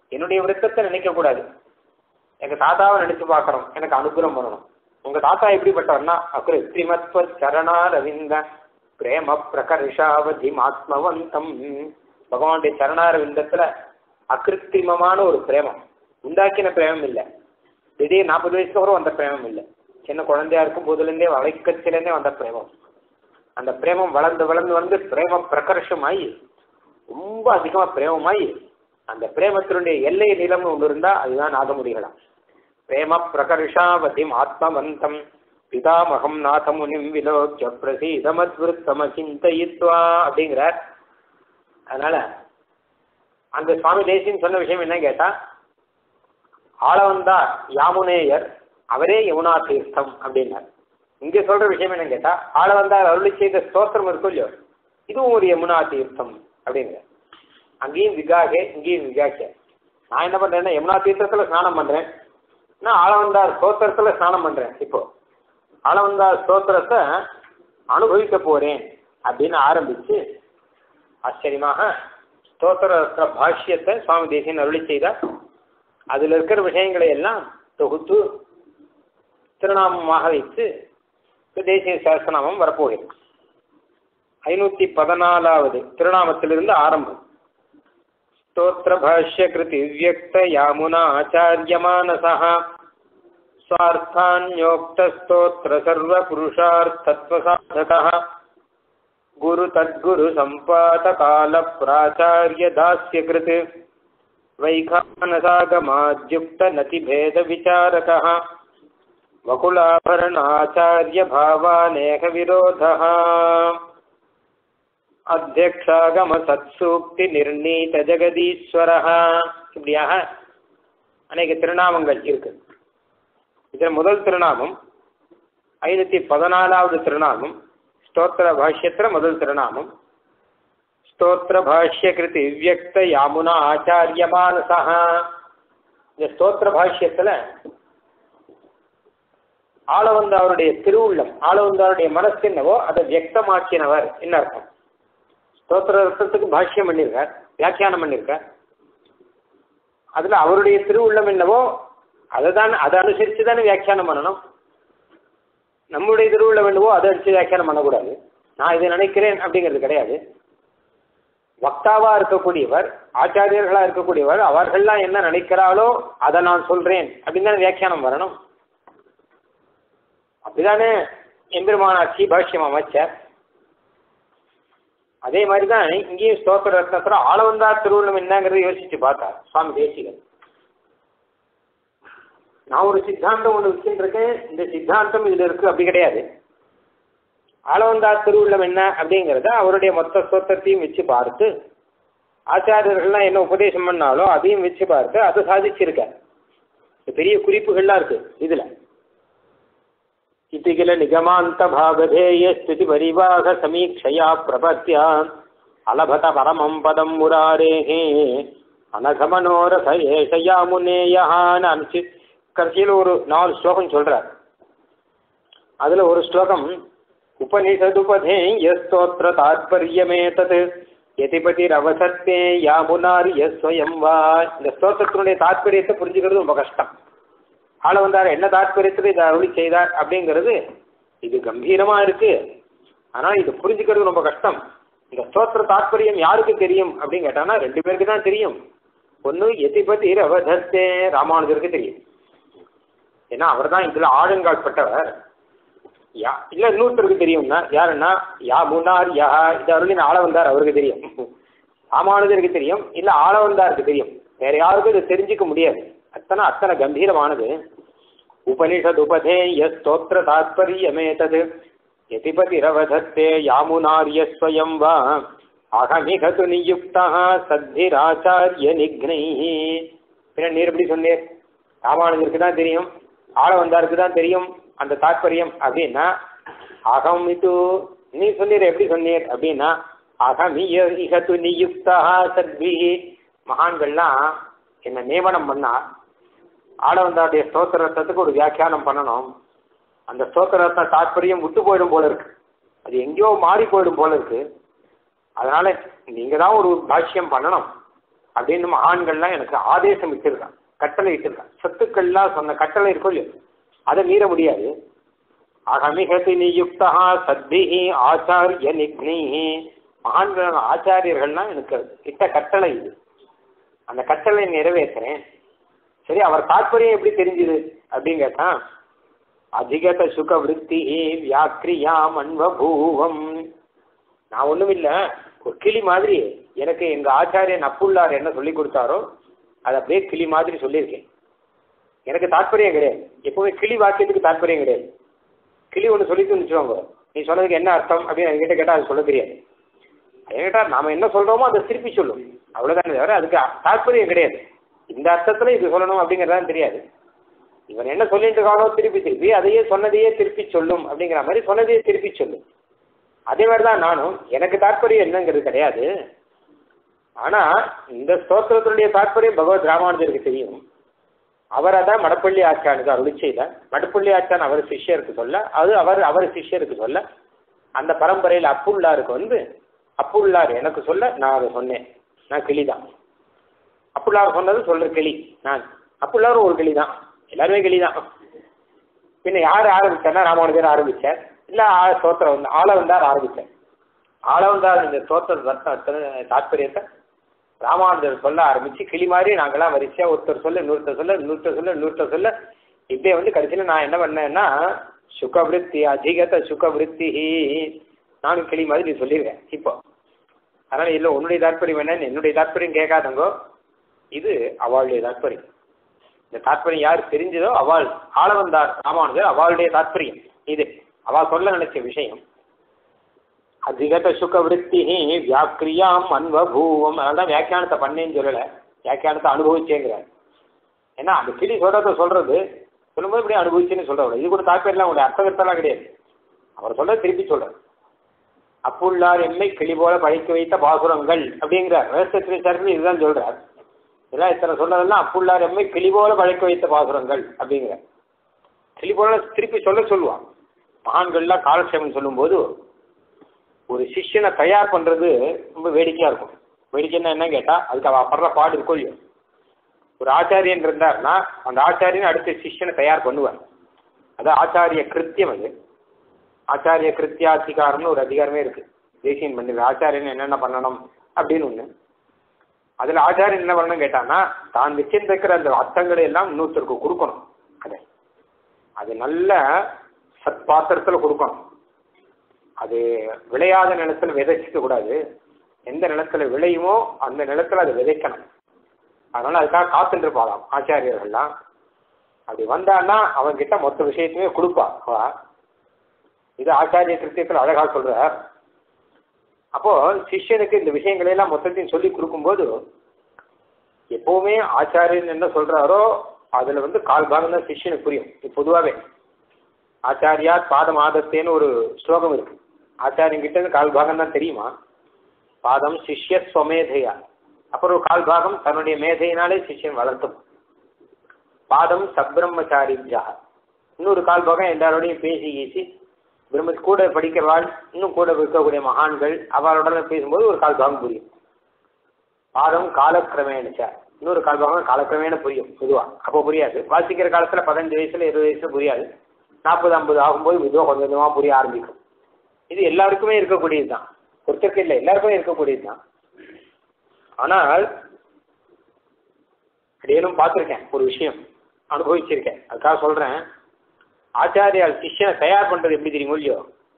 என்னுடைய விருத்தத்தை நினைக்க கூடாது எங்க தாத்தாவை நினைச்சு பார்க்கணும் எனக்கு அனுகிரகம் பண்ணணும் உங்க தாத்தா எப்படிப்பட்டவர்னா அகிருத்திமத்வ சரணா ரவிந்த பிரேம பிரகர்ஷாவதி ஆத்மவந்தம் பகவானுடைய சரணாரவிந்தத்துல அகிருத்திமமான ஒரு பிரேமம் உண்டாக்கின பிரேமம் இல்லை திடீர் நாற்பது வயசுக்கு அப்புறம் வந்த பிரேமம் இல்லை சின்ன குழந்தையா இருக்கும் போதுலேருந்தே வளைக்கச்சிலேருந்தே வந்த பிரேமம் அந்த பிரேமம் வளர்ந்து வளர்ந்து வந்து பிரேம பிரகர்ஷமாயி ரொம்ப அதிகமா பிரேமமாயி அந்த பிரேமத்தினுடைய எல்லை நிலம்னு ஒன்று இருந்தா அதுதான் நாகமுடிகளாம் பிரேம பிரகர்ஷாவதிம் ஆத்மவந்தம் பிதாமகம் நாதமுனிம் விலோக்கிய பிரசீதமத்விருத்தம சிந்தயித்வா அப்படிங்கிறார் அதனால அந்த சுவாமி தேசியம் சொன்ன விஷயம் என்ன கேட்டா ஆளவந்தார் யாமுனேயர் அவரே யமுனா தீர்த்தம் அப்படின்னார் இங்க சொல்ற விஷயம் என்ன கேட்டா ஆளவந்தார் அருளி செய்த ஸ்தோத்திரம் இருக்கும் இல்லையோ இதுவும் ஒரு யமுனா தீர்த்தம் அப்படிங்கிற அங்கேயும் விகாகே இங்கேயும் விகாகே நான் என்ன பண்றேன்னா யமுனா தீர்த்தத்துல ஸ்நானம் பண்றேன் நான் ஆளவந்தார் ஸ்தோத்திரத்துல ஸ்நானம் பண்றேன் இப்போ ஆளவந்தார் ஸ்தோத்திரத்தை அனுபவிக்க போறேன் அப்படின்னு ஆரம்பிச்சு ஆச்சரியமாக ஸ்தோத்திர பாஷ்யத்தை சுவாமி தேசியன் அருளி செய்தார் அதில் இருக்கிற விஷயங்களை எல்லாம் தொகுத்து திருநாமமாக வைத்து தேசிய சகசநாமம் வரப்போகிறது ஐநூத்தி பதினாலாவது திருநாமத்திலிருந்து ஆரம்பம் ஸ்தோத்திர பாஷ்ய கிருதி வியக்த யாமுனா ஆச்சாரியமானசா स्वार्थान्योक्तस्तोत्र सर्वपुरुषार्थत्वसाधकः गुरु तद्गुरु सम्पातकालप्राचार्यदास्यकृत् वैखानसागमाद्युक्तनतिभेदविचारकः वकुलाभरणाचार्यभावानेकविरोधः अध्यक्षागमसत्सूक्तिनिर्णीतजगदीश्वरः இப்படியாக அநேக திருநாமங்கள் இருக்கு இதில் முதல் திருநாமம் ஐநூத்தி பதினாலாவது திருநாமம் ஸ்தோத்திர பாஷ்யத்துல முதல் திருநாமம் ஸ்தோத்திர பாஷ்ய கிருதி வியக்த யாமுனா ஆச்சாரியமானசா இந்த ஸ்தோத்திர பாஷ்யத்துல ஆளவந்த அவருடைய திருவுள்ளம் ஆளவந்த அவருடைய மனசு என்னவோ அதை வியக்தமாக்கினவர் என்ன அர்த்தம் ஸ்தோத்திர அர்த்தத்துக்கு பாஷ்யம் பண்ணியிருக்கார் வியாக்கியானம் பண்ணியிருக்கார் அதுல அவருடைய திருவுள்ளம் என்னவோ அதை தான் அதை அனுசரித்து தானே வியாக்கியானம் பண்ணணும் நம்முடைய திருவுள்ள வேண்டுவோ அதை அடிச்சு வியாக்கியானம் பண்ணக்கூடாது நான் இதை நினைக்கிறேன் அப்படிங்கிறது கிடையாது வக்தாவா இருக்கக்கூடியவர் ஆச்சாரியர்களா இருக்கக்கூடியவர் அவர்கள்லாம் என்ன நினைக்கிறாளோ அதை நான் சொல்றேன் அப்படின்னு தானே வியாக்கியானம் வரணும் அப்படிதானே எம்பெருமானாட்சி பாஷ்யம் அமைச்சர் அதே மாதிரி தான் இங்கேயும் ஸ்தோத்திர ரத்னத்துல ஆளவந்தார் திருவுள்ளம் என்னங்கிறத யோசிச்சு பார்த்தார் சுவாமி தேசிகன் நான் ஒரு சித்தாந்தம் ஒன்று வச்சுட்டு இருக்கேன் இந்த சித்தாந்தம் இதுல இருக்கு அப்படி கிடையாது ஆளவந்தார் திருவுள்ளம் என்ன அப்படிங்கிறத அவருடைய மொத்த ஸ்தோத்திரத்தையும் வச்சு பார்த்து ஆச்சாரியர்கள்லாம் என்ன உபதேசம் பண்ணாலோ அதையும் வச்சு பார்த்து அதை சாதிச்சிருக்கார் பெரிய குறிப்புகள்லாம் இருக்கு இதுல इति किल निगमान्तभागधेयस्तुति परिवाह समीक्षया प्रपत्या अलभत परमं पदं मुरारेः अनघमनोरथ एष யாமுனேயான்னு அனுப்பிச்சு கடைசியில் ஒரு நாலு ஸ்லோகம் சொல்றார் அதுல ஒரு ஸ்லோகம் உபனிஷதுபதே யஸ்தோத்திர தாத்பரியமே தத் எதிபதிரவசத்தே யாமுனார் எஸ்வயம் வா இந்த ஸ்தோத்திரத்தினுடைய தாத்பரியத்தை புரிஞ்சுக்கிறது ரொம்ப கஷ்டம் ஆள வந்தார் என்ன தாத்பரியத்தில் இதை அருளி செய்தார் அப்படிங்கிறது இது கம்பீரமா இருக்கு ஆனால் இது புரிஞ்சுக்கிறது ரொம்ப கஷ்டம் இந்த ஸ்தோத்திர தாத்பரியம் யாருக்கு தெரியும் அப்படின்னு கேட்டானா ரெண்டு பேருக்கு தான் தெரியும் ஒன்று எதிபதி ரவதத்தே ராமானுஜருக்கு தெரியும் ஏன்னா அவர் தான் இதில் ஆழங்காட்பட்டவர் யா இல்லை இன்னொருத்தருக்கு தெரியும்னா யாருன்னா யா முன்னார் யா இது அருளின் ஆள வந்தார் அவருக்கு தெரியும் ராமானுஜருக்கு தெரியும் இல்லை ஆள வந்தாருக்கு தெரியும் வேற யாருக்கும் இது தெரிஞ்சுக்க முடியாது அத்தனை அத்தனை கம்பீரமானது உபனிஷத் உபதேய ஸ்தோத்திர தாத்பரியமேதது எதிபதிரவதத்தே யாமுனாரிய ஸ்வயம் வா அகமிகது நியுக்தா சத்திராச்சாரிய நிக்னை பின்ன நீர் எப்படி சொன்னீர் ராமானுஜருக்கு தான் தெரியும் ஆள வந்தாருக்கு தான் தெரியும் அந்த தாத்பரியம் அப்படின்னா அகம் இது நீ சொன்னீர் எப்படி சொன்னீர் அப்படின்னா அகமிய இகத்து நியுக்தா சத்வி மகான்கள்லாம் என்ன நியமனம் பண்ணா ஆளவந்தாருடைய ஸ்தோத்திரத்துக்கு ஒரு வியாக்கியானம் பண்ணணும் அந்த ஸ்தோத்திரத்தை தாற்பயம் விட்டு போயிடும் போல இருக்கு அது எங்கேயோ மாறி போயிடும் போல இருக்கு அதனால நீங்க தான் ஒரு பாஷ்யம் பண்ணணும் அப்படின்னு மகான்கள்லாம் எனக்கு ஆதேசம் இட்டிருக்கான் கட்டளை இட்டிருக்கான் சத்துக்கள்லாம் சொன்ன கட்டளை இருக்கும் இல்லையோ அதை மீற முடியாது அகமிகதி நியுக்தா சத்திஹி ஆச்சாரிய நிக்னிஹி மகான்களான ஆச்சாரியர்கள்லாம் எனக்கு இட்ட கட்டளை இது அந்த கட்டளை நிறைவேற்றுறேன் சரி அவர் தாற்பயம் எப்படி தெரிஞ்சுது அப்படின்னு கேட்டா அதிகத சுக விருத்தி வியாக்கிரியாம் அன்வபூவம் நான் ஒண்ணும் இல்ல ஒரு கிளி மாதிரி எனக்கு எங்க ஆச்சாரியன் அப்புள்ளார் என்ன சொல்லி கொடுத்தாரோ அதை அப்படியே கிளி மாதிரி சொல்லியிருக்கேன் எனக்கு தாற்பயம் கிடையாது எப்பவுமே கிளி வாக்கியத்துக்கு தாற்பயம் கிடையாது கிளி ஒன்று சொல்லிட்டு வச்சுக்கோங்க நீ சொன்னதுக்கு என்ன அர்த்தம் அப்படின்னு என்கிட்ட கேட்டால் அது சொல்ல தெரியாது என்கிட்ட நாம என்ன சொல்றோமோ அதை திருப்பி சொல்லும் அவ்வளவுதானே தவிர அதுக்கு தாற்பயம் கிடையாது இந்த அர்த்தத்துல இது சொல்லணும் அப்படிங்கறதான் தெரியாது இவன் என்ன சொல்லிட்டு இருக்கானோ திருப்பி திருப்பி அதையே சொன்னதையே திருப்பி சொல்லும் அப்படிங்கிற மாதிரி சொன்னதையே திருப்பி சொல்லும் அதே மாதிரி தான் நானும் எனக்கு தாற்பயம் என்னங்கிறது கிடையாது ஆனா இந்த ஸ்தோத்திரத்தினுடைய தாற்பயம் பகவத் ராமானுஜருக்கு தெரியும் அவர் அதான் மடப்பள்ளி ஆச்சானுக்கு அருளி செய்தார் மடப்பள்ளி ஆச்சான் அவர் சிஷ்யருக்கு சொல்ல அது அவர் அவர் சிஷ்யருக்கு சொல்ல அந்த பரம்பரையில் அப்புள்ளாருக்கு வந்து அப்புள்ளார் எனக்கு சொல்ல நான் அதை சொன்னேன் நான் கிளி தான் அப்புள்ளார் சொன்னது சொல்ற கிளி நான் அப்புள்ளாரும் ஒரு கிளி தான் எல்லாருமே கிளி தான் பின்ன யார் ஆரம்பிச்சார்னா ராமானுஜர் ஆரம்பிச்சார் இல்ல ஆ- ஸ்தோத்திரம் வந்து ஆள வந்தார் ஆரம்பிச்சார் ஆள வந்தார் இந்த ஸ்தோத்திர ரத்ன தாற்பயத்தை ராமானுஜர் சொல்ல ஆரம்பிச்சு கிளி மாதிரி நாங்கெல்லாம் வரிசையா ஒருத்தர் சொல்ல இன்னொருத்தர் சொல்ல இன்னொருத்தர் சொல்ல இன்னொருத்தர் சொல்ல இப்படியே வந்து கடைசியில நான் என்ன பண்ணேன்னா சுகவிருத்தி அதிகத சுகவிருத்தி நானும் கிளி மாதிரி நீ சொல்லியிருக்கேன் இப்போ அதனால இல்லை உன்னுடைய தாற்பயம் என்னன்னு என்னுடைய தாற்பயம் கேட்காதங்கோ இது அவளுடைய தாற்பயம் இந்த தாற்பயம் யார் தெரிஞ்சதோ அவள் ஆள வந்தார் ராமானுஜர் அவளுடைய தாற்பயம் இது அவள் சொல்ல நினைச்ச விஷயம் அதிகத சுக விருத்தி வியாக்கிரியாம் அன்பபூவம் அதனால்தான் வியாக்கியானத்தை பண்ணேன்னு சொல்லலை வியாக்கியானத்தை அனுபவிச்சேங்கிறார் ஏன்னா அந்த கிளி சொல்றத சொல்றது சொல்லும்போது இப்படி அனுபவிச்சேன்னு சொல்றவர் இது கூட தாற்பயம்லாம் உங்களுடைய அர்த்தகத்தெல்லாம் கிடையாது அவர் சொல்றது திருப்பி சொல்றார் அப்புள்ளார் எம்மை கிளி போல பழைக்க வைத்த பாசுரங்கள் அப்படிங்கிறார் வேஸ்திரிச்சார்கள் இதுதான் சொல்றார் இதெல்லாம் இத்தனை சொன்னதெல்லாம் அப்புள்ளார் எம்மை கிளி போல பழைக்க வைத்த பாசுரங்கள் அப்படிங்கிறார் கிளி போல திருப்பி சொல்ல சொல்லுவான் மகான்கள்லாம் காலக்ஷேமம் சொல்லும்போது ஒரு சிஷ்யனை தயார் பண்றது ரொம்ப வேடிக்கையா இருக்கும் வேடிக்கைன்னா என்ன கேட்டா அதுக்கு அவ படுற பாடு இருக்கும் இல்லையோ ஒரு ஆச்சாரியன் இருந்தார்னா அந்த ஆச்சாரியன் அடுத்த சிஷ்யனை தயார் பண்ணுவார் அது ஆச்சாரிய கிருத்தியம் அது ஆச்சாரிய கிருத்தியாதிகாரம்னு ஒரு அதிகாரமே இருக்கு தேசியன் பண்ணிருக்கு ஆச்சாரியன் என்னென்ன பண்ணணும் அப்படின்னு ஒண்ணு அதுல ஆச்சாரியன் என்ன பண்ணணும் கேட்டான்னா தான் வச்சிருந்திருக்கிற அந்த அர்த்தங்களை எல்லாம் இன்னொருத்தருக்கு கொடுக்கணும் அதை அது நல்ல சத் பாத்திரத்துல கொடுக்கணும் அது விளையாத நிலத்துல விதைச்சிக்க கூடாது எந்த நிலத்துல விளையுமோ அந்த நிலத்துல அதை விதைக்கணும் அதனால அதுக்காக காத்துட்டு இருப்பாளாம் ஆச்சாரியர்கள்லாம் அப்படி வந்தான்னா அவன்கிட்ட மொத்த விஷயத்தையுமே கொடுப்பா அவ இது ஆச்சாரிய கிருத்தியத்தில் அழகா சொல்றார் அப்போ சிஷ்யனுக்கு இந்த விஷயங்களை எல்லாம் மொத்தத்தையும் சொல்லி கொடுக்கும்போது எப்பவுமே ஆச்சாரியன் என்ன சொல்றாரோ அதுல வந்து கால் பாகம் தான் சிஷ்யனுக்கு புரியும் இது பொதுவாகவே ஆச்சாரியா பாதம் ஆதத்தேன்னு ஒரு ஸ்லோகம் இருக்கு ஆச்சாரியன் கிட்ட இருந்து கால் பாகம் தான் தெரியுமா பாதம் சிஷ்ய ஸ்வமேதையா அப்புறம் ஒரு கால் பாகம் தன்னுடைய மேதையினாலே சிஷ்யன் வளர்த்தும் பாதம் சப்ரம்மச்சாரிஜா இன்னொரு கால் பாகம் எல்லாரோடையும் பேசி கீசி பிரம்ம கூட படிக்கிறவாள் இன்னும் கூட இருக்கக்கூடிய மகான்கள் அவளோட பேசும்போது ஒரு கால் பாகம் புரியும் பாதம் காலக்கிரமேணுச்சா இன்னொரு கால் பாகம் காலக்கிரமேண புரியும் பொதுவா அப்போ புரியாது வாசிக்கிற காலத்துல பதினஞ்சு வயசுல இருபது வயசுல புரியாது நாற்பது ஐம்பது ஆகும்போது மெதுவாக கொஞ்சம் கொஞ்சமா புரிய ஆரம்பிக்கும் இது எல்லாருக்குமே இருக்கக்கூடியது தான் ஒருத்தருக்கு இல்லை எல்லாருக்குமே இருக்கக்கூடியது தான் ஆனால் அப்படியேனும் பார்த்துருக்கேன் ஒரு விஷயம் அனுபவிச்சிருக்கேன் அதுக்காக சொல்றேன் ஆச்சாரியால் சிஷ்யனை தயார் பண்றது எப்படி தெரியுமோ இல்லையோ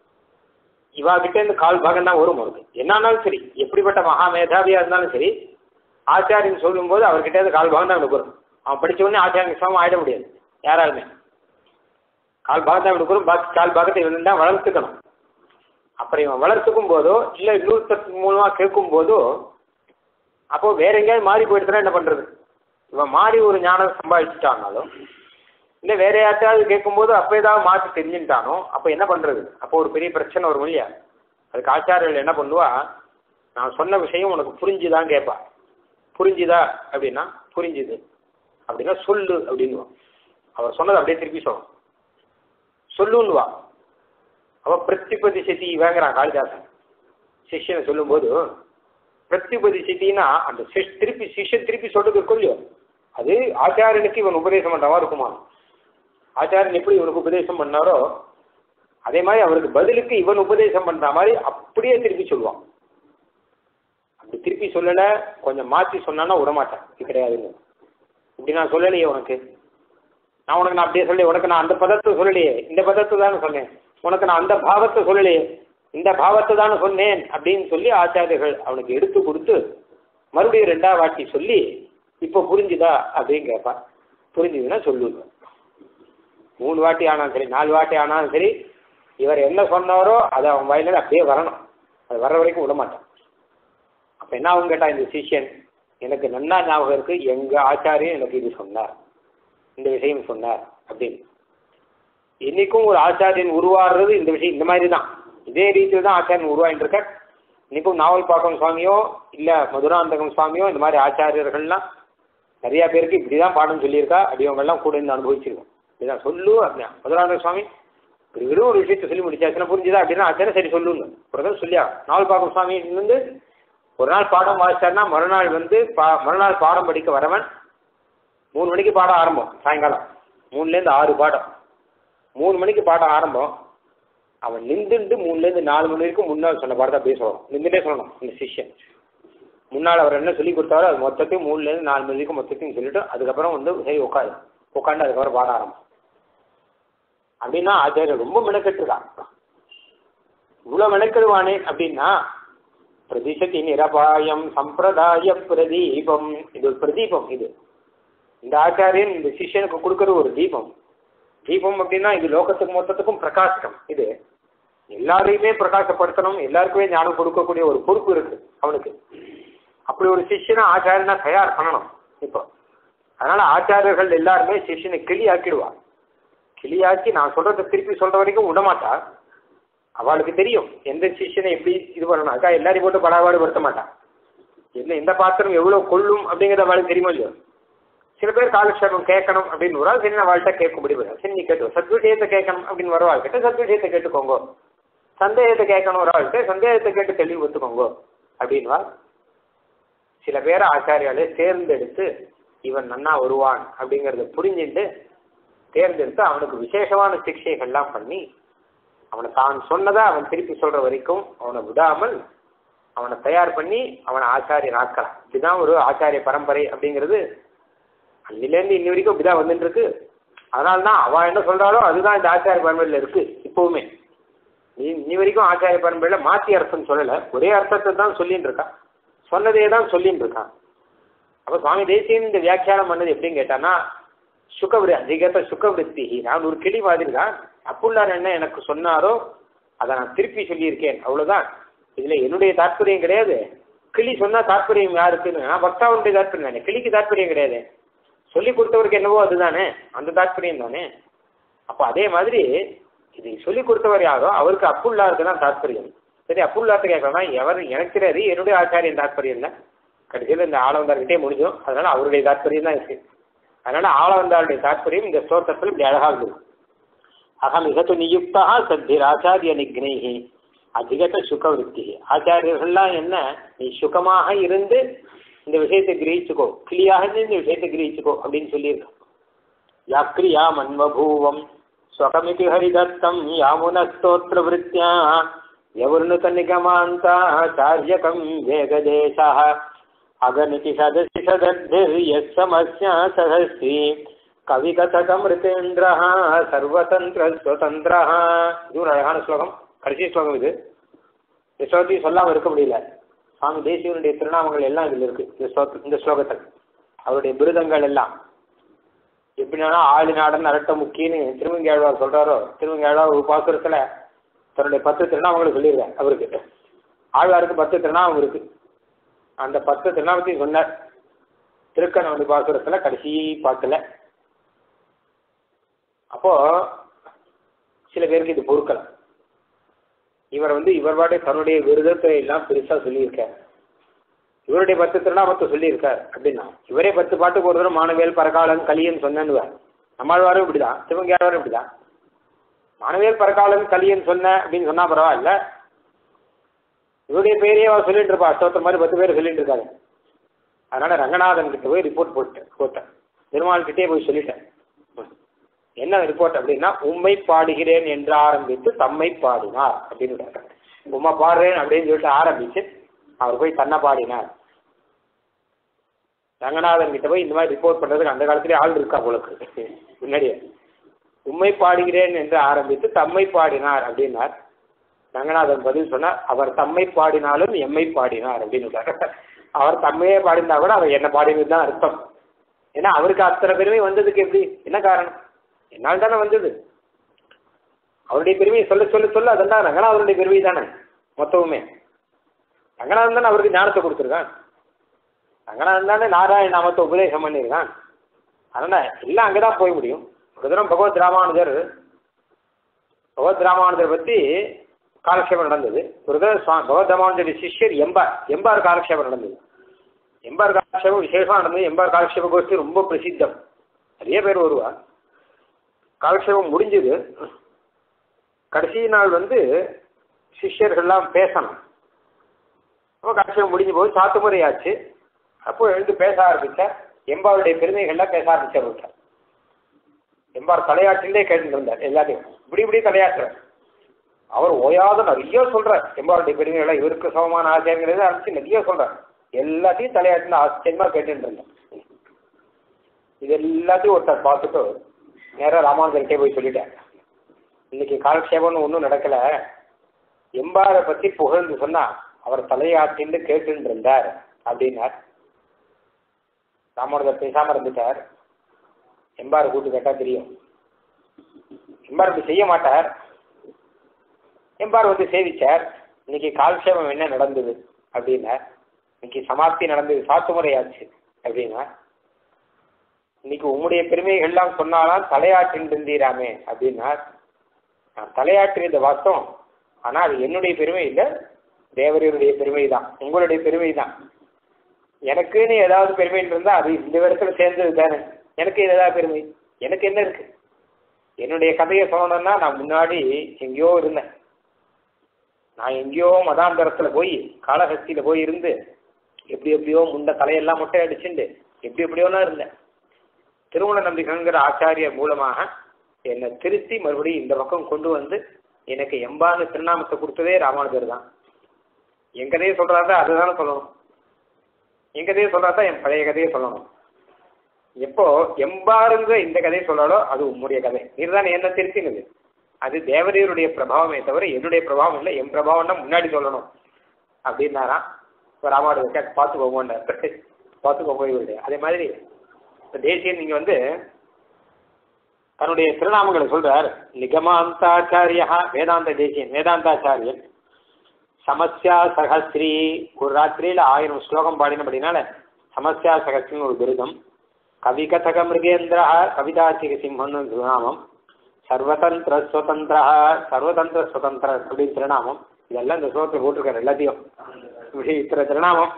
இவா கிட்ட இருந்து கால் பாகம் தான் வரும் அவருக்கு என்னானாலும் சரி எப்படிப்பட்ட மகா மேதாவியா இருந்தாலும் சரி ஆச்சாரியன் சொல்லும்போது அவர்கிட்ட இருந்து கால் பாகம் தான் அவனுக்கு வரும் அவன் படிச்ச உடனே ஆச்சாரியன் சமம் ஆயிட முடியாது யாராலுமே கால் பாகத்தை அவனுக்கு வரும் பாக்கி கால் பாகத்தை இவன் தான் வளர்த்துக்கணும் அப்புறம் இவன் வளர்த்துக்கும் போதோ இல்லை இன்னொருத்தர் மூலமா கேட்கும் போதோ அப்போ வேற எங்கேயாவது மாறி போயிடுச்சுன்னா என்ன பண்றது இவன் மாறி ஒரு ஞானம் சம்பாதிச்சுட்டானாலும் இல்லை வேற யார்ட்டாவது கேட்கும்போது அப்போ ஏதாவது மாற்றி தெரிஞ்சுட்டானோ அப்போ என்ன பண்றது அப்போ ஒரு பெரிய பிரச்சனை வரும் இல்லையா அதுக்கு ஆச்சாரியர்கள் என்ன பண்ணுவா நான் சொன்ன விஷயம் உனக்கு புரிஞ்சுதான் கேட்பா புரிஞ்சுதா அப்படின்னா புரிஞ்சுது அப்படின்னா சொல்லு அப்படின்னுவா அவர் சொன்னதை அப்படியே திருப்பி சொல்லணும் சொல்லுன்னுவா அவ பிரதிபதி சதி வேங்குறான் காளிதாசன் சிஷ்யனை சொல்லும்போது பிரத்யுபதிச்சிட்டின்னா அந்த சிஷ் திருப்பி சிஷ்யன் திருப்பி சொல்றது இருக்கும் இல்லையோ அது ஆச்சாரியனுக்கு இவன் உபதேசம் பண்றவா இருக்குமா ஆச்சாரியன் எப்படி இவனுக்கு உபதேசம் பண்ணாரோ அதே மாதிரி அவருக்கு பதிலுக்கு இவன் உபதேசம் பண்ற மாதிரி அப்படியே திருப்பி சொல்லுவான் அப்படி திருப்பி சொல்லல கொஞ்சம் மாத்தி சொன்னான்னா விடமாட்டேன் இது கிடையாதுன்னு இப்படி நான் சொல்லலையே உனக்கு நான் உனக்கு நான் அப்படியே சொல்லி உனக்கு நான் அந்த பதத்தை சொல்லலையே இந்த பதத்தை தானே சொன்னேன் உனக்கு நான் அந்த பாவத்தை சொல்லலையே இந்த பாவத்தை தானே சொன்னேன் அப்படின்னு சொல்லி ஆச்சாரியர்கள் அவனுக்கு எடுத்து கொடுத்து மறுபடியும் ரெண்டாவது வாட்டி சொல்லி இப்போ புரிஞ்சுதா அப்படின்னு கேட்பான் புரிஞ்சுதுன்னா சொல்லுங்க மூணு வாட்டி ஆனாலும் சரி நாலு வாட்டி ஆனாலும் சரி இவர் என்ன சொன்னாரோ அது அவன் வாயில அப்படியே வரணும் அது வர்ற வரைக்கும் விட மாட்டான் அப்ப என்ன அவங்க கேட்டா இந்த சிஷ்யன் எனக்கு நன்னா ஞாபகம் இருக்கு எங்க ஆச்சாரியன் எனக்கு இது சொன்னார் இந்த விஷயம் சொன்னார் அப்படின்னு இன்னைக்கும் ஒரு ஆச்சாரியன் உருவாடுறது இந்த விஷயம் இந்த மாதிரி தான் இதே ரீதியில் தான் ஆச்சாரியன் உருவாகிட்டு இருக்க இன்னைக்கும் நாவல் பாக்கம் சுவாமியோ இல்ல மதுராந்தகம் சுவாமியோ இந்த மாதிரி ஆச்சாரியர்கள்லாம் நிறைய பேருக்கு இப்படிதான் பாடம் சொல்லியிருக்கா அப்படியவங்கெல்லாம் கூட இருந்து அனுபவிச்சிருக்கோம் இதுதான் சொல்லு அப்படின்னா மதுராந்தக சுவாமி இப்படி வெறும் ஒரு விஷயத்தை சொல்லி முடிச்சாச்சுன்னா புரிஞ்சுதா அப்படின்னா ஆச்சாரம் சரி சொல்லுங்க ஒரு தடவை சொல்லியா நாவல் பாக்கம் சுவாமி வந்து ஒரு நாள் பாடம் வாசிச்சார்னா மறுநாள் வந்து பா மறுநாள் பாடம் படிக்க வரவன் மூணு மணிக்கு பாடம் ஆரம்பம் சாயங்காலம் மூணுலேருந்து ஆறு பாடம் மூணு மணிக்கு பாடம் ஆரம்பம் அவன் நின்றுண்டு மூணுலேருந்து நாலு மணி வரைக்கும் முன்னால் சொன்ன பாடத்தை அப்படியே சொல்லணும் நின்றுட்டே சொல்லணும் இந்த சிஷ்யன் முன்னால் அவர் என்ன சொல்லி கொடுத்தாரோ அது மொத்தத்தையும் மூணுலேருந்து நாலு மணி வரைக்கும் மொத்தத்தையும் சொல்லிட்டு அதுக்கப்புறம் வந்து சரி உட்காரு உட்காந்து அதுக்கப்புறம் பாட ஆரம்பம் அப்படின்னா ஆச்சாரியர் ரொம்ப மெனக்கெட்டுருக்கான் இவ்வளோ மெனக்கெடுவானே அப்படின்னா பிரதிசதி நிரபாயம் சம்பிரதாய பிரதீபம் இது ஒரு பிரதீபம் இது இந்த ஆச்சாரியன் இந்த சிஷ்யனுக்கு கொடுக்குற ஒரு தீபம் தீபம் அப்படின்னா இது லோகத்துக்கு மொத்தத்துக்கும் பிரகாசம் இது எல்லாரையுமே பிரகாசப்படுத்தணும் எல்லாருக்குமே ஞானம் கொடுக்கக்கூடிய ஒரு பொறுப்பு இருக்கு அவனுக்கு அப்படி ஒரு சிஷ்யனை ஆச்சாரியனா தயார் பண்ணணும் இப்போ அதனால ஆச்சாரியர்கள் எல்லாருமே சிஷ்யனை கிளி ஆக்கிடுவா கிளியாக்கி நான் சொல்றதை திருப்பி சொல்ற வரைக்கும் விடமாட்டா அவளுக்கு தெரியும் எந்த சிஷ்யனை எப்படி இது பண்ணணும் அக்கா எல்லாரையும் போட்டு படாபாடு படுத்த மாட்டான் என்ன இந்த பாத்திரம் எவ்வளவு கொள்ளும் அப்படிங்கிறத அவளுக்கு தெரியுமா இல்லையோ சில பேர் காலக்ஷேபம் கேட்கணும் அப்படின்னு ஒரு சரி நான் அவள்கிட்ட கேட்கும்படி வரும் சரி நீ கேட்டு சத்விஷயத்தை கேட்கணும் அப்படின்னு வர வாழ்க்கிட்ட சத்விஷயத்தை கேட்டுக்கோங்க சந்தேகத்தை கேட்கணும் ஒரு ஆள்கிட்ட சந்தேகத்தை கேட்டு தெளிவு ஒத்துக்கோங்க அப்படின்வா சில பேரை ஆச்சாரியாலே தேர்ந்தெடுத்து இவன் நன்னா வருவான் அப்படிங்கிறத புரிஞ்சுட்டு தேர்ந்தெடுத்து அவனுக்கு விசேஷமான சிக்ஷைகள்லாம் பண்ணி அவனை தான் சொன்னதை அவன் திருப்பி சொல்ற வரைக்கும் அவனை விடாமல் அவனை தயார் பண்ணி அவனை ஆச்சாரியன் ஆக்கலாம் இதுதான் ஒரு ஆச்சாரிய பரம்பரை அப்படிங்கிறது அன்னிலேருந்து இன்னி வரைக்கும் இப்படிதான் வந்துட்டு இருக்கு அதனால தான் அவன் என்ன சொல்றாளோ அதுதான் இந்த ஆச்சாரிய பரம்பரையில் இருக்கு இப்பவுமே நீ இன்னி வரைக்கும் ஆச்சாரிய பரம்பரையில மாத்தி அர்த்தம் சொல்லல ஒரே அர்த்தத்தை தான் சொல்லிட்டு இருக்கான் சொன்னதே தான் சொல்லிட்டு இருக்கான் அப்ப சுவாமி தேசியன் இந்த வியாக்கியானம் பண்ணது எப்படின்னு கேட்டானா சுகவிரு அதிகத்த சுகவிருத்தி நான் ஒரு கிளி மாதிரி தான் அப்புள்ளார் என்ன எனக்கு சொன்னாரோ அதை நான் திருப்பி சொல்லியிருக்கேன் அவ்வளவுதான் இதுல என்னுடைய தாற்பயம் கிடையாது கிளி சொன்னா தாற்பயம் யாருக்குன்னு நான் பக்தாவுடைய தாற்பயம் தானே கிளிக்கு தாற்பயம் கிடையாது சொல்லி கொடுத்தவருக்கு என்னவோ அதுதானே அந்த தாற்பயம் தானே அப்போ அதே மாதிரி இதை சொல்லி கொடுத்தவர் யாரோ அவருக்கு அப்புள்ளாருக்கு தான் தாற்பயம் சரி அப்புள்ளார்த்து கேட்கலாம் எவர் எனக்கு தெரியாது என்னுடைய ஆச்சாரியன் தாற்பயம் இல்லை கடைசியில் இந்த ஆளவந்தார்கிட்டே முடிஞ்சோம் அதனால அவருடைய தாற்பயம் தான் இருக்கு அதனால ஆளவந்தாருடைய தாற்பயம் இந்த ஸ்தோத்திரத்தில் இப்படி அழகாக இருந்தது அகம் மிகத்து நியுக்தா சத்திர் ஆச்சாரிய நிக்னேகி அதிகத்த சுகவிருத்தி ஆச்சாரியர்கள்லாம் என்ன நீ சுகமாக இருந்து இந்த விஷயத்தை கிரகிச்சுக்கோ கிளியாக இருந்து இந்த விஷயத்தை கிரகிச்சுக்கோ அப்படின்னு சொல்லியிருக்கான் யாக்கிரியா மன்வபூவம் ஸ்வகமிதி ஹரிதத்தம் யாமுனஸ்தோத்திர விருத்தியா யவர்ணுக நிகமாந்தா சாரியகம் வேகதேசா அகனிதி சதசி சதத்திர் எஸ் சமஸ்யா சதஸ்ரீ கவிகதகமிருத்தேந்திர சர்வதந்திர ஸ்வதந்திர இது ஒரு அழகான ஸ்லோகம் கடைசி ஸ்லோகம் இது இந்த ஸ்லோகத்தையும் சொல்லாமல் இருக்க முடியல சுவாமி தேசியனுடைய திருநாமங்கள் எல்லாம் இதில் இருக்கு இந்த ஸ்லோக இந்த ஸ்லோகத்தில் அவருடைய பிருதங்கள் எல்லாம் எப்படின்னா ஆளு நாடன் அரட்ட முக்கியன்னு திருமங்கேழ்வார் சொல்றாரோ திருமங்கேழ்வார் ஒரு பாசுரத்தில் தன்னுடைய பத்து திருநாமங்களை சொல்லியிருக்கார் அவருக்கு ஆழ்வாருக்கு பத்து திருநாமம் இருக்கு அந்த பத்து திருநாமத்தையும் சொன்னார் திருக்கணவனி பாசுரத்தில் கடைசி பாட்டில் அப்போ சில பேருக்கு இது பொறுக்கலாம் இவர் வந்து இவர் பாட்டு தன்னுடைய விருதத்தை எல்லாம் பெருசா சொல்லியிருக்கார் இவருடைய பத்து திருநாமத்தை சொல்லியிருக்கார் அப்படின்னா இவரே பத்து பாட்டுக்கு ஒரு தடவை மானவேல் பரகாலன் கலியன் சொன்னேன்னு நம்மாழ்வாரும் இப்படிதான் சிவங்கியாழ்வாரும் இப்படிதான் மானவேல் பரகாலன் கலியன் சொன்ன அப்படின்னு சொன்னா பரவாயில்ல இவருடைய பேரையே அவ சொல்லிட்டு இருப்பா அஷ்டோத்தர் மாதிரி பத்து பேர் சொல்லிட்டு இருக்காங்க அதனால ரங்கநாதன் கிட்ட போய் ரிப்போர்ட் போட்டேன் போட்டேன் பெருமாள் கிட்டே போய் சொல்லிட்டேன் என்ன ரிப்போர்ட் அப்படின்னா உம்மை பாடுகிறேன் என்று ஆரம்பித்து தம்மை பாடினார் அப்படின்னு உம்மை பாடுறேன் அப்படின்னு சொல்லிட்டு ஆரம்பிச்சு அவர் போய் தன்னை பாடினார் ரங்கநாதன் கிட்ட போய் இந்த மாதிரி ரிப்போர்ட் பண்றதுக்கு அந்த காலத்திலே ஆள் இருக்கா போலக்கு முன்னாடியே உம்மை பாடுகிறேன் என்று ஆரம்பித்து தம்மை பாடினார் அப்படின்னார் ரங்கநாதன் பதில் சொன்னார் அவர் தம்மை பாடினாலும் எம்மை பாடினார் அப்படின்னு அவர் தம்மையே பாடினா கூட அவர் என்ன பாடினது தான் அர்த்தம் ஏன்னா அவருக்கு அத்தனை பெருமை வந்ததுக்கு எப்படி என்ன காரணம் என்னால் தானே வந்தது அவருடைய பெருமையை சொல்ல சொல்ல சொல்ல அதெல்லாம் ரங்கநாதனுடைய பெருமை தானே மொத்தமுமே ரங்கநாதன் தானே அவருக்கு ஞானத்தை கொடுத்துருக்கான் ரங்கநாதன் தானே நாராயண நாமத்தை உபதேசம் பண்ணியிருக்கான் அதனால எல்லாம் அங்கதான் போய் முடியும் ஒரு தினம் பகவத் ராமானுஜர் பகவத் ராமானுஜர் பத்தி காலக்ஷேபம் நடந்தது ஒரு தடவை சுவா- பகவத் ராமானுஜர் சிஷ்யர் எம்பார் எம்பார் காலக்ஷேபம் நடந்தது எம்பார் காலக்ஷேபம் விசேஷமா நடந்தது எம்பார் காலக்ஷேப கோஷ்டி ரொம்ப பிரசித்தம் நிறைய பேர் வருவா காலக்ஷேபம் முடிஞ்சது கடைசி நாள் வந்து சிஷ்யர்கள்லாம் பேசணும் அப்போ காலக்ஷேபம் முடிஞ்சு போய் சாத்துமுறை ஆச்சு அப்போ எழுந்து பேச ஆரம்பிச்சார் எம்பாருடைய பெருமைகள்லாம் பேச ஆரம்பிச்சார் விட்டார் எம்பார் தலையாற்றிலே கேட்டு இருந்தார் எல்லாத்தையும் இப்படி இப்படி தலையாட்டுறார் அவர் ஓயாத நிறைய சொல்றார் எம்பாருடைய பெருமைகளை இவருக்கு சமமான ஆச்சரியங்கிறத அனுப்பிச்சு நிறைய சொல்றார் எல்லாத்தையும் தலையாட்டின ஆச்சரியமா கேட்டுட்டு இருந்தேன் இது எல்லாத்தையும் ஒருத்தர் பார்த்துட்டு நேராக ராமானுஜர்கிட்டே போய் சொல்லிட்டார் இன்னைக்கு காலக்ஷேபம்னு ஒன்றும் நடக்கல எம்பாரை பத்தி புகழ்ந்து சொன்னா அவர் தலையாட்டின்னு கேட்டுட்டு இருந்தார் அப்படின்னார் ராமானுஜர் பேசாம இருந்துட்டார் எம்பாரை கூட்டு கேட்டா தெரியும் எம்பார் இப்படி செய்ய மாட்டார் எம்பார் வந்து சேவிச்சார் இன்னைக்கு கால்க்ஷேபம் என்ன நடந்தது அப்படின்னார் இன்னைக்கு சமாப்தி நடந்தது சாத்துமுறை ஆச்சு அப்படின்னா இன்னைக்கு உம்முடைய பெருமைகள்லாம் சொன்னாலாம் தலையாற்றின் இருந்தீராமே அப்படின்னார் நான் தலையாற்றியது வாஸ்தவம் ஆனா அது என்னுடைய பெருமை இல்லை தேவரையுடைய பெருமை தான் உங்களுடைய பெருமை தான் எனக்குன்னு ஏதாவது பெருமை இருந்தா அது இந்த இடத்துல சேர்ந்தது தானே எனக்கு ஏதாவது பெருமை எனக்கு என்ன இருக்கு என்னுடைய கதையை சொல்லணும்னா நான் முன்னாடி எங்கேயோ இருந்தேன் நான் எங்கேயோ மதாந்தரத்துல போய் காளஹஸ்தியில போய் இருந்து எப்படி எப்படியோ முண்ட தலையெல்லாம் முட்டை அடிச்சுண்டு எப்படி எப்படியோலாம் இருந்தேன் திருமண நம்பிக்கைங்கிற ஆச்சாரியர் மூலமாக என்னை திருத்தி மறுபடியும் இந்த பக்கம் கொண்டு வந்து எனக்கு எம்பான்னு திருநாமத்தை கொடுத்ததே ராமானுஜர் தான் என் கதையை சொல்றாரு அதுதானே சொல்லணும் என் கதையை சொல்றாதான் என் பழைய கதையை சொல்லணும் எப்போ எம்பாருங்க இந்த கதையை சொன்னாலோ அது உம்முடைய கதை நீர் தானே என்ன திருத்தினது அது தேவதையருடைய பிரபாவமே தவிர என்னுடைய பிரபாவம் இல்லை என் பிரபாவம்னா முன்னாடி சொல்லணும் அப்படின்னாராம் இப்போ ராமானுஜர் பார்த்துக்கோங்க பார்த்துக்கோங்க இவருடைய அதே மாதிரி இப்போ தேசியன் நீங்க வந்து தன்னுடைய திருநாமங்களை சொல்றார் நிகமாந்தாச்சாரியா வேதாந்த தேசியன் வேதாந்தாச்சாரியன் சமஸ்யா சகஸ்திரி ஒரு ராத்திரியில ஆயிரம் ஸ்லோகம் பாடினபடினால சமஸ்யா சகஸ்திரின்னு ஒரு விருதம் கவிகதக மிருகேந்திரா கவிதாச்சிக சிம்மன்னு திருநாமம் சர்வதந்திர சுதந்திர சர்வதந்திர சுதந்திர அப்படின்னு திருநாமம் இதெல்லாம் இந்த ஸ்லோகத்தில் போட்டிருக்காரு எல்லாத்தையும் இப்படி இத்தனை திருநாமம்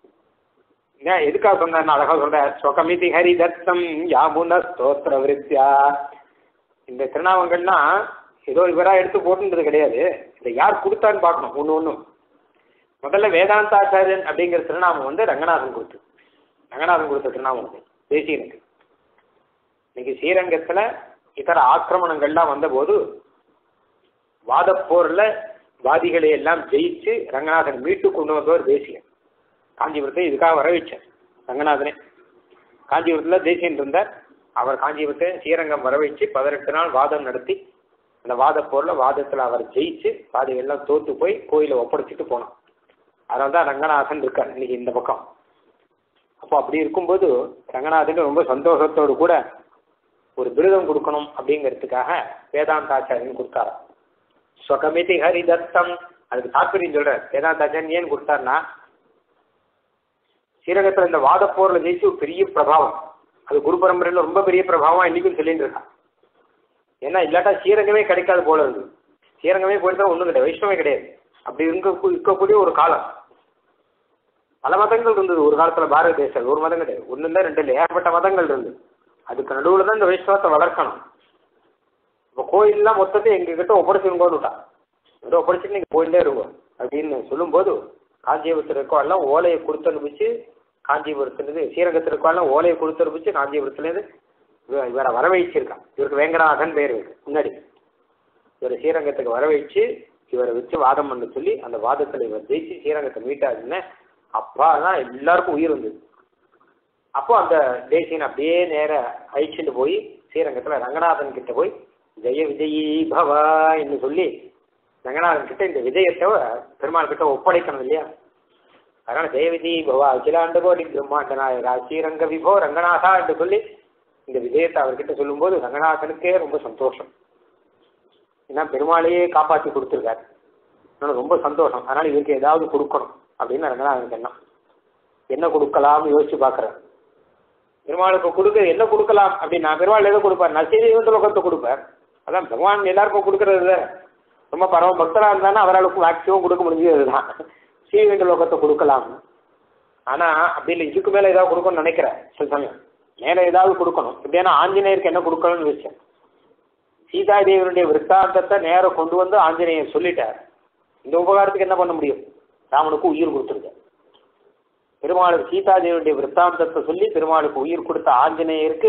ஏன் எதுக்காக சொன்னார் அழகா சொல்றார் ஸ்வகமிதி ஹரி தத்தம் யாமுன ஸ்தோத்திர விருத்தியா இந்த திருநாமங்கள்லாம் ஏதோ இவரா எடுத்து போட்டுன்றது கிடையாது இதை யார் கொடுத்தான்னு பார்க்கணும் ஒன்று ஒன்று முதல்ல வேதாந்தாச்சாரியன் அப்படிங்கிற திருநாமம் வந்து ரங்கநாதன் கொடுத்து ரங்கநாதன் கொடுத்த திருநாமம் அது தேசியனுக்கு இன்னைக்கு ஸ்ரீரங்கத்துல இதர ஆக்கிரமணங்கள்லாம் வந்தபோது வாதப்போர்ல வாதிகளை எல்லாம் ஜெயிச்சு ரங்கநாதன் மீட்டு கொண்டு வந்தவர் தேசியன் காஞ்சிபுரத்தை இதுக்காக வர வச்சார் ரங்கநாதனே காஞ்சிபுரத்தில் தேசியன் இருந்தார் அவர் காஞ்சிபுரத்தை ஸ்ரீரங்கம் வர வச்சு பதினெட்டு நாள் வாதம் நடத்தி அந்த வாத போரில் வாதத்தில் அவர் ஜெயிச்சு வாதிகள்லாம் தோத்து போய் கோயிலை ஒப்படைச்சிட்டு போனான் அதனால தான் ரங்கநாதன் இருக்கார் இன்னைக்கு இந்த பக்கம் அப்போ அப்படி இருக்கும்போது ரங்கநாதன் ரொம்ப சந்தோஷத்தோடு கூட ஒரு விருதம் கொடுக்கணும் அப்படிங்கிறதுக்காக வேதாந்தாச்சாரியன் கொடுத்தாரு ஸ்வகமிதி ஹரி தத்தம் அதுக்கு தாற்பயம் சொல்ற வேதாந்தாச்சாரியன் ஏன் கொடுத்தாருன்னா ஸ்ரீரங்கத்தில் இந்த வாத போரில் ஜெயிச்சு ஒரு பெரிய பிரபாவம் அது குரு பரம்பரையில் ரொம்ப பெரிய பிரபாவம் இன்னைக்கும் சொல்லிட்டு இருக்கான் ஏன்னா இல்லாட்டா ஸ்ரீரங்கமே கிடைக்காது போல இருக்கு ஸ்ரீரங்கமே போயிட்டு ஒன்றும் கிடையாது வைஷ்ணவே கிடையாது அப்படி இருக்க இருக்கக்கூடிய ஒரு காலம் பல மதங்கள் இருந்தது ஒரு காலத்தில் பாரத தேசம் ஒரு மதம் கிடையாது ஒன்று இல்லை ரெண்டு இல்லை ஏகப்பட்ட மதங்கள் இருந்தது அதுக்கு நடுவில் தான் இந்த வைஷ்ணவத்தை வளர்க்கணும் இப்போ கோயிலெலாம் மொத்தத்தை எங்ககிட்ட ஒப்படைச்சுங்கோன்னு விட்டான் இதை ஒப்படைச்சிட்டு நீங்கள் போயிட்டே இருக்கும் அப்படின்னு சொல்லும்போது காஞ்சிபுரத்தில் இருக்கவெல்லாம் ஓலையை கொடுத்து அனுப்பிச்சு காஞ்சிபுரத்துலேருந்து ஸ்ரீரங்கத்தில் இருக்கவெல்லாம் ஓலையை கொடுத்து அனுப்பிச்சு காஞ்சிபுரத்துலேருந்து இவ- இவரை வரவழைச்சிருக்கான் இவருக்கு வேங்கடாகன் பேர் இருக்கு முன்னாடி இவரை ஸ்ரீரங்கத்துக்கு வரவழைச்சு இவரை வச்சு வாதம் பண்ண சொல்லி அந்த வாதத்தில் இவர் ஜெயிச்சு ஸ்ரீரங்கத்தை மீட்டாருன்னு அப்பா தான் எல்லாருக்கும் உயிர் வந்தது அப்போ அந்த தேசியன் அப்படியே நேர அழிச்சுட்டு போய் ஸ்ரீரங்கத்தில் ரங்கநாதன் கிட்ட போய் ஜெய விஜயி பவா என்று சொல்லி ரங்கநாதன் கிட்ட இந்த விஜயத்தை பெருமாள் கிட்ட ஒப்படைக்கணும் இல்லையா அதனால ஜெய விஜயி பவா அகிலாண்ட கோடி பிரம்மாண்ட நாயகா ஸ்ரீரங்க விபோ ரங்கநாதா என்று சொல்லி இந்த விஜயத்தை அவர்கிட்ட சொல்லும்போது ரங்கநாதனுக்கே ரொம்ப சந்தோஷம் ஏன்னா பெருமாளையே காப்பாற்றி கொடுத்துருக்காரு அதனால ரொம்ப சந்தோஷம் அதனால இவருக்கு ஏதாவது கொடுக்கணும் அப்படின்னு ரங்கநாதனுக்கு எண்ணம் என்ன கொடுக்கலாம்னு யோசிச்சு பார்க்குறேன் பெருமாளுக்கு கொடுக்க என்ன கொடுக்கலாம் அப்படின்னா பெருமாள் எதை கொடுப்பார் நசீதேவந்த லோகத்தை கொடுப்பார் அதான் பகவான் எல்லாருக்கும் கொடுக்கறது தானே. ரொம்ப பரம பக்தராக இருந்தாலும் அவர்களுக்கு மேக்சிமம் கொடுக்க முடிஞ்சது தான் ஸ்ரீவேந்த லோகத்தை கொடுக்கலாம் ஆனா அப்படி இல்லை இதுக்கு மேல ஏதாவது கொடுக்கணும்னு நினைக்கிறேன் சில சமயம் மேல ஏதாவது கொடுக்கணும் இப்படியான ஆஞ்சநேயருக்கு என்ன கொடுக்கணும்னு விஷயம் சீதாதேவியனுடைய விற்த்தாந்தத்தை நேரம் கொண்டு வந்து ஆஞ்சநேயர் சொல்லிட்டார் இந்த உபகாரத்துக்கு என்ன பண்ண முடியும் ராமனுக்கு உயிர் கொடுத்துருக்க பெருமாளுக்கு சீதாதேவியுடைய விற்த்தாந்தத்தை சொல்லி பெருமாளுக்கு உயிர் கொடுத்த ஆஞ்சநேயருக்கு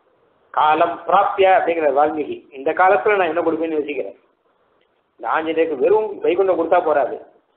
காலம் பிராப்திய அப்படிங்கிற வால்மீகி இந்த காலத்துல நான் என்ன கொடுப்பேன்னு யோசிக்கிறேன் இந்த ஆஞ்சநேயருக்கு வெறும் வைகுண்டம் கொடுத்தா போறாது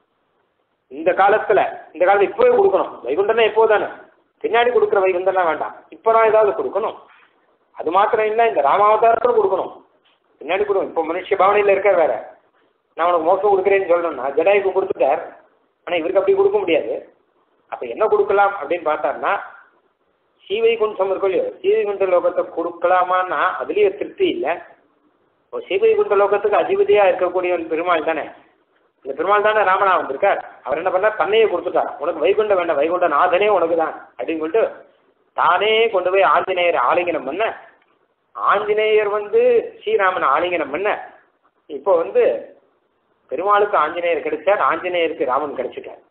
இந்த காலத்துல இந்த காலத்துல இப்பவே கொடுக்கணும் வைகுண்டம்னா எப்போ தானே பின்னாடி கொடுக்குற வைகுண்டம்லாம் வேண்டாம் இப்பதான் ஏதாவது கொடுக்கணும் அது மாத்திரம் இல்லை இந்த ராமாவதாரத்தில் கொடுக்கணும் பின்னாடி கொடுக்கணும் இப்போ மனுஷ பாவனையில் இருக்க வேற நான் உனக்கு மோசம் கொடுக்குறேன்னு சொல்லணும்னா ஜடாய்க்கு கொடுத்துட்டார் ஆனால் இவருக்கு அப்படி கொடுக்க முடியாது அப்போ என்ன கொடுக்கலாம் அப்படின்னு பார்த்தாருன்னா ஸ்ரீவைகுண்டம் இருக்கும் இல்லையோ ஸ்ரீவைகுண்ட லோகத்தை கொடுக்கலாமான்னா அதுலேயே திருப்தி இல்லை இப்போ ஸ்ரீவைகுண்ட லோகத்துக்கு அதிபதியாக இருக்கக்கூடிய ஒரு பெருமாள் தானே இந்த பெருமாள் தானே ராமனா வந்திருக்கார் அவர் என்ன பண்ணார் தன்னையே கொடுத்துட்டார் உனக்கு வைகுண்டம் வேண்டாம் வைகுண்ட நாதனே உனக்கு தான் அப்படின்னு சொல்லிட்டு தானே கொண்டு போய் ஆஞ்சநேயர் ஆலிங்கனம் பண்ண ஆஞ்சநேயர் வந்து ஸ்ரீராமன் ஆலிங்கனம் பண்ண இப்போ வந்து பெருமாளுக்கு ஆஞ்சநேயர் கிடைச்சார் ஆஞ்சநேயருக்கு ராமன் கிடைச்சிட்டார்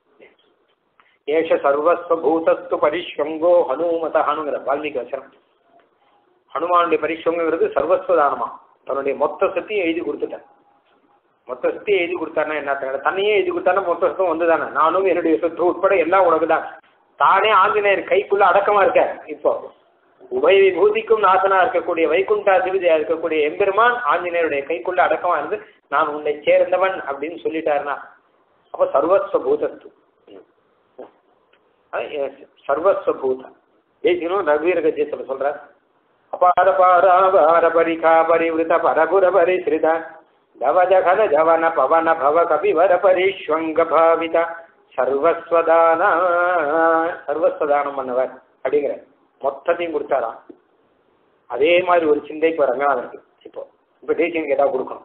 ஏஷ சர்வஸ்வ பூதஸ்து பரிஷ்வங்கோ ஹனுமத ஹனுங்கிற வால்மீகி வசனம் ஹனுமானுடைய பரிஷ்வங்கிறது சர்வஸ்வதானமா தன்னுடைய மொத்த சக்தியும் எழுதி கொடுத்துட்டார் மொத்த சொத்தை எழுதி கொடுத்தாருன்னா என்ன அர்த்தம்? தன்னையே எழுதி கொடுத்தாருன்னா மொத்த சொத்தம் வந்து தானே நானும் என்னுடைய சொத்து உட்பட எல்லாம் உனக்கு தான் தானே ஆஞ்சநேயர் கைக்குள்ள அடக்கமா இருக்க இப்போ உபய விபூதிக்கும் நாசனா இருக்கக்கூடிய வைகுண்டாதிபதியா இருக்கக்கூடிய எம்பெருமான் ஆஞ்சநேயருடைய கைக்குள்ள அடக்கமா இருந்து நான் உன்னை சேர்ந்தவன் அப்படின்னு சொல்லிட்டாருன்னா அப்ப சர்வஸ்வ பூதத்து சர்வஸ்வ பூதம் தேசியனும் ரகுவீர கஜேஸ்வர சொல்றார் அபார பாராபார பரிகா பரிவிருத பரபுர பரிசிரித தவஜகன ஜவன பவன பவ கபிவர பரிஷ்வங்க பாவித சர்வஸ்வதான சர்வஸ்வதானம் பண்ணவர் அப்படிங்கிற மொத்தத்தையும் கொடுத்தாராம் அதே மாதிரி ஒரு சிந்தை இப்போ ரங்கநாதனுக்கு இப்போ இப்போ தேசியனுக்கு ஏதாவது கொடுக்கணும்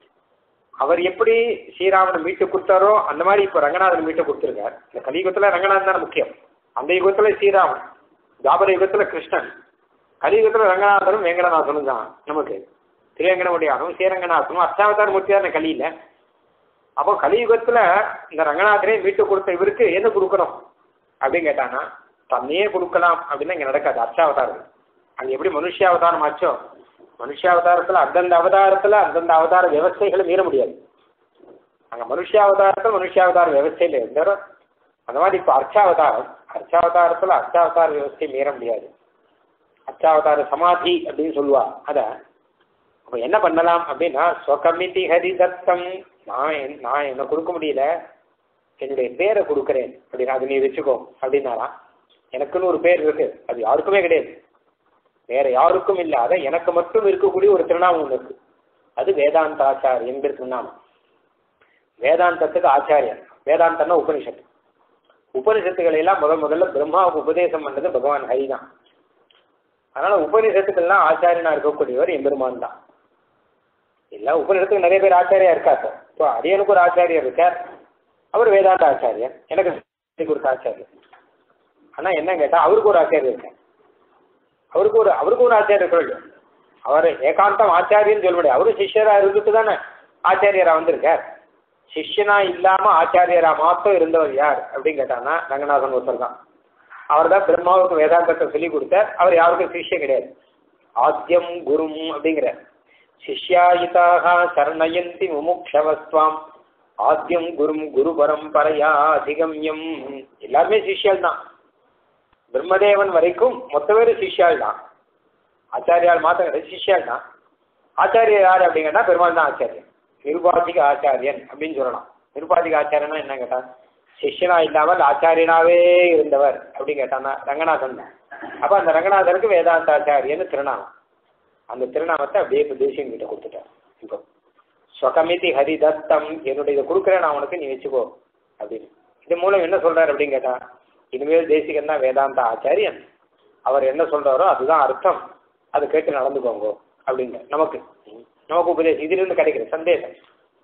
அவர் எப்படி ஸ்ரீராமனை மீட்டு கொடுத்தாரோ அந்த மாதிரி இப்போ ரங்கநாதன் மீட்டு கொடுத்துருக்கார் இந்த கலியுகத்தில் ரங்கநாதன் தான் முக்கியம் அந்த யுகத்தில் ஸ்ரீராமன் தாபர யுகத்தில் கிருஷ்ணன் கலியுகத்தில் ரங்கநாதனும் வெங்கடநாதனும் தான் நமக்கு திருவேங்கடமுடியானும் ஸ்ரீரங்கநாதனும் அஷ்டாவதார மூர்த்தி தான் கலியில் அப்போ கலியுகத்தில் இந்த ரங்கநாதனே மீட்டு கொடுத்த இவருக்கு என்ன கொடுக்கணும் அப்படின்னு கேட்டாங்கன்னா தன்னையே கொடுக்கலாம் அப்படின்னு இங்கே நடக்காது அர்ச்சாவதாரம் அங்கே எப்படி மனுஷாவதாரம் ஆச்சோ மனுஷாவதாரத்தில் அந்தந்த அவதாரத்தில் அந்தந்த அவதார விவஸ்தைகளை மீற முடியாது அங்கே மனுஷாவதாரத்தில் மனுஷாவதார விவஸ்தையில் இருந்தாரோ அந்த மாதிரி இப்போ அர்ச்சாவதாரம் அர்ச்சாவதாரத்தில் அர்ச்சாவதார விவஸ்தை மீற முடியாது அர்ச்சாவதார சமாதி அப்படின்னு சொல்லுவா அதை அப்போ என்ன பண்ணலாம் அப்படின்னா ஸ்வகமிதி ஹரிதத்தம் நான் என்- நான் என்ன கொடுக்க முடியல என்னுடைய பேரை கொடுக்குறேன் அப்படின்னா அது நீ வச்சுக்கோ அப்படின்னாராம் எனக்குன்னு ஒரு பேர் இருக்கு அது யாருக்குமே கிடையாது வேற யாருக்கும் இல்லாத எனக்கு மட்டும் இருக்கக்கூடிய ஒரு திருநாமம் ஒன்று இருக்கு அது வேதாந்தாச்சாரியன் திருநாமம் வேதாந்தத்துக்கு ஆச்சாரியன் வேதாந்தம்னா உபனிஷத்து உபனிஷத்துக்களை எல்லாம் முத முதல்ல பிரம்மாவுக்கு உபதேசம் பண்ணது பகவான் ஹரி தான் அதனால உபனிஷத்துக்கெல்லாம் ஆச்சாரியனா இருக்கக்கூடியவர் எம்பெருமான் தான் எல்லா உபனிஷத்துக்கு நிறைய பேர் ஆச்சாரியா இருக்காரு இப்போ அரியனுக்கு ஒரு ஆச்சாரியர் இருக்கார் அவர் வேதாந்த ஆச்சாரியர் எனக்கு சொல்லிக் கொடுத்த ஆச்சாரியர் ஆனா என்ன கேட்டா அவருக்கு ஒரு ஆச்சாரியர் இருக்கார் அவருக்கு ஒரு அவருக்கு ஒரு ஆச்சாரியர் இருக்கணும் அவர் ஏகாந்தம் ஆச்சாரியன்னு சொல்ல முடியாது அவரும் சிஷ்யரா இருந்துட்டு தானே ஆச்சாரியரா வந்திருக்கார் சிஷ்யனா இல்லாம ஆச்சாரியரா மாத்தம் இருந்தவர் யார் அப்படின்னு கேட்டாங்கன்னா ரங்கநாதன் ஒருத்தர் தான் அவர் தான் பிரம்மாவுக்கு வேதாந்தத்தை சொல்லி கொடுத்தார் அவர் யாருக்கும் சிஷ்யம் கிடையாது ஆத்தியம் குரும் அப்படிங்கிற சிஷ்யாயிதாக சரணயந்தி முமுக்ஷவஸ்வாம் ஆத்தியம் குரும் குரு பரம்பரையா அதிகம்யம் எல்லாருமே சிஷ்யால் தான் பிரம்மதேவன் வரைக்கும் மொத்த பேரும் சிஷ்யால் தான் ஆச்சாரியால் மாத்திரம் கிடையாது சிஷ்யால் தான் ஆச்சாரியர் யார் அப்படிங்கன்னா பெருமாள் தான் ஆச்சாரியன் நிருபாதிக ஆச்சாரியன் அப்படின்னு சொல்லலாம் நிருபாதிக ஆச்சாரியனா என்ன கேட்டா சிஷ்யனா இல்லாமல் ஆச்சாரியனாவே இருந்தவர் அப்படின்னு கேட்டான்னா ரங்கநாதன் தான் அப்ப அந்த ரங்கநாதருக்கு வேதாந்த ஆச்சாரியன்னு திருநாமம் அந்த திருநாமத்தை அப்படியே இப்போ தேசியம் கிட்ட கொடுத்துட்டார் இப்போ ஸ்வகமிதி ஹரிதத்தம் என்னுடைய இதை கொடுக்குறேன் நான் உனக்கு நீ வச்சுக்கோ அப்படின்னு இது மூலம் என்ன சொல்றாரு அப்படின்னு கேட்டா இனிமேல் தேசிகன் தான் வேதாந்த ஆச்சாரியன் அவர் என்ன சொல்றாரோ அதுதான் அர்த்தம் அதை கேட்டு நடந்துக்கோங்க அப்படிங்க நமக்கு நமக்கு உபதேசம் இதிலிருந்து கிடைக்கிற சந்தேகம்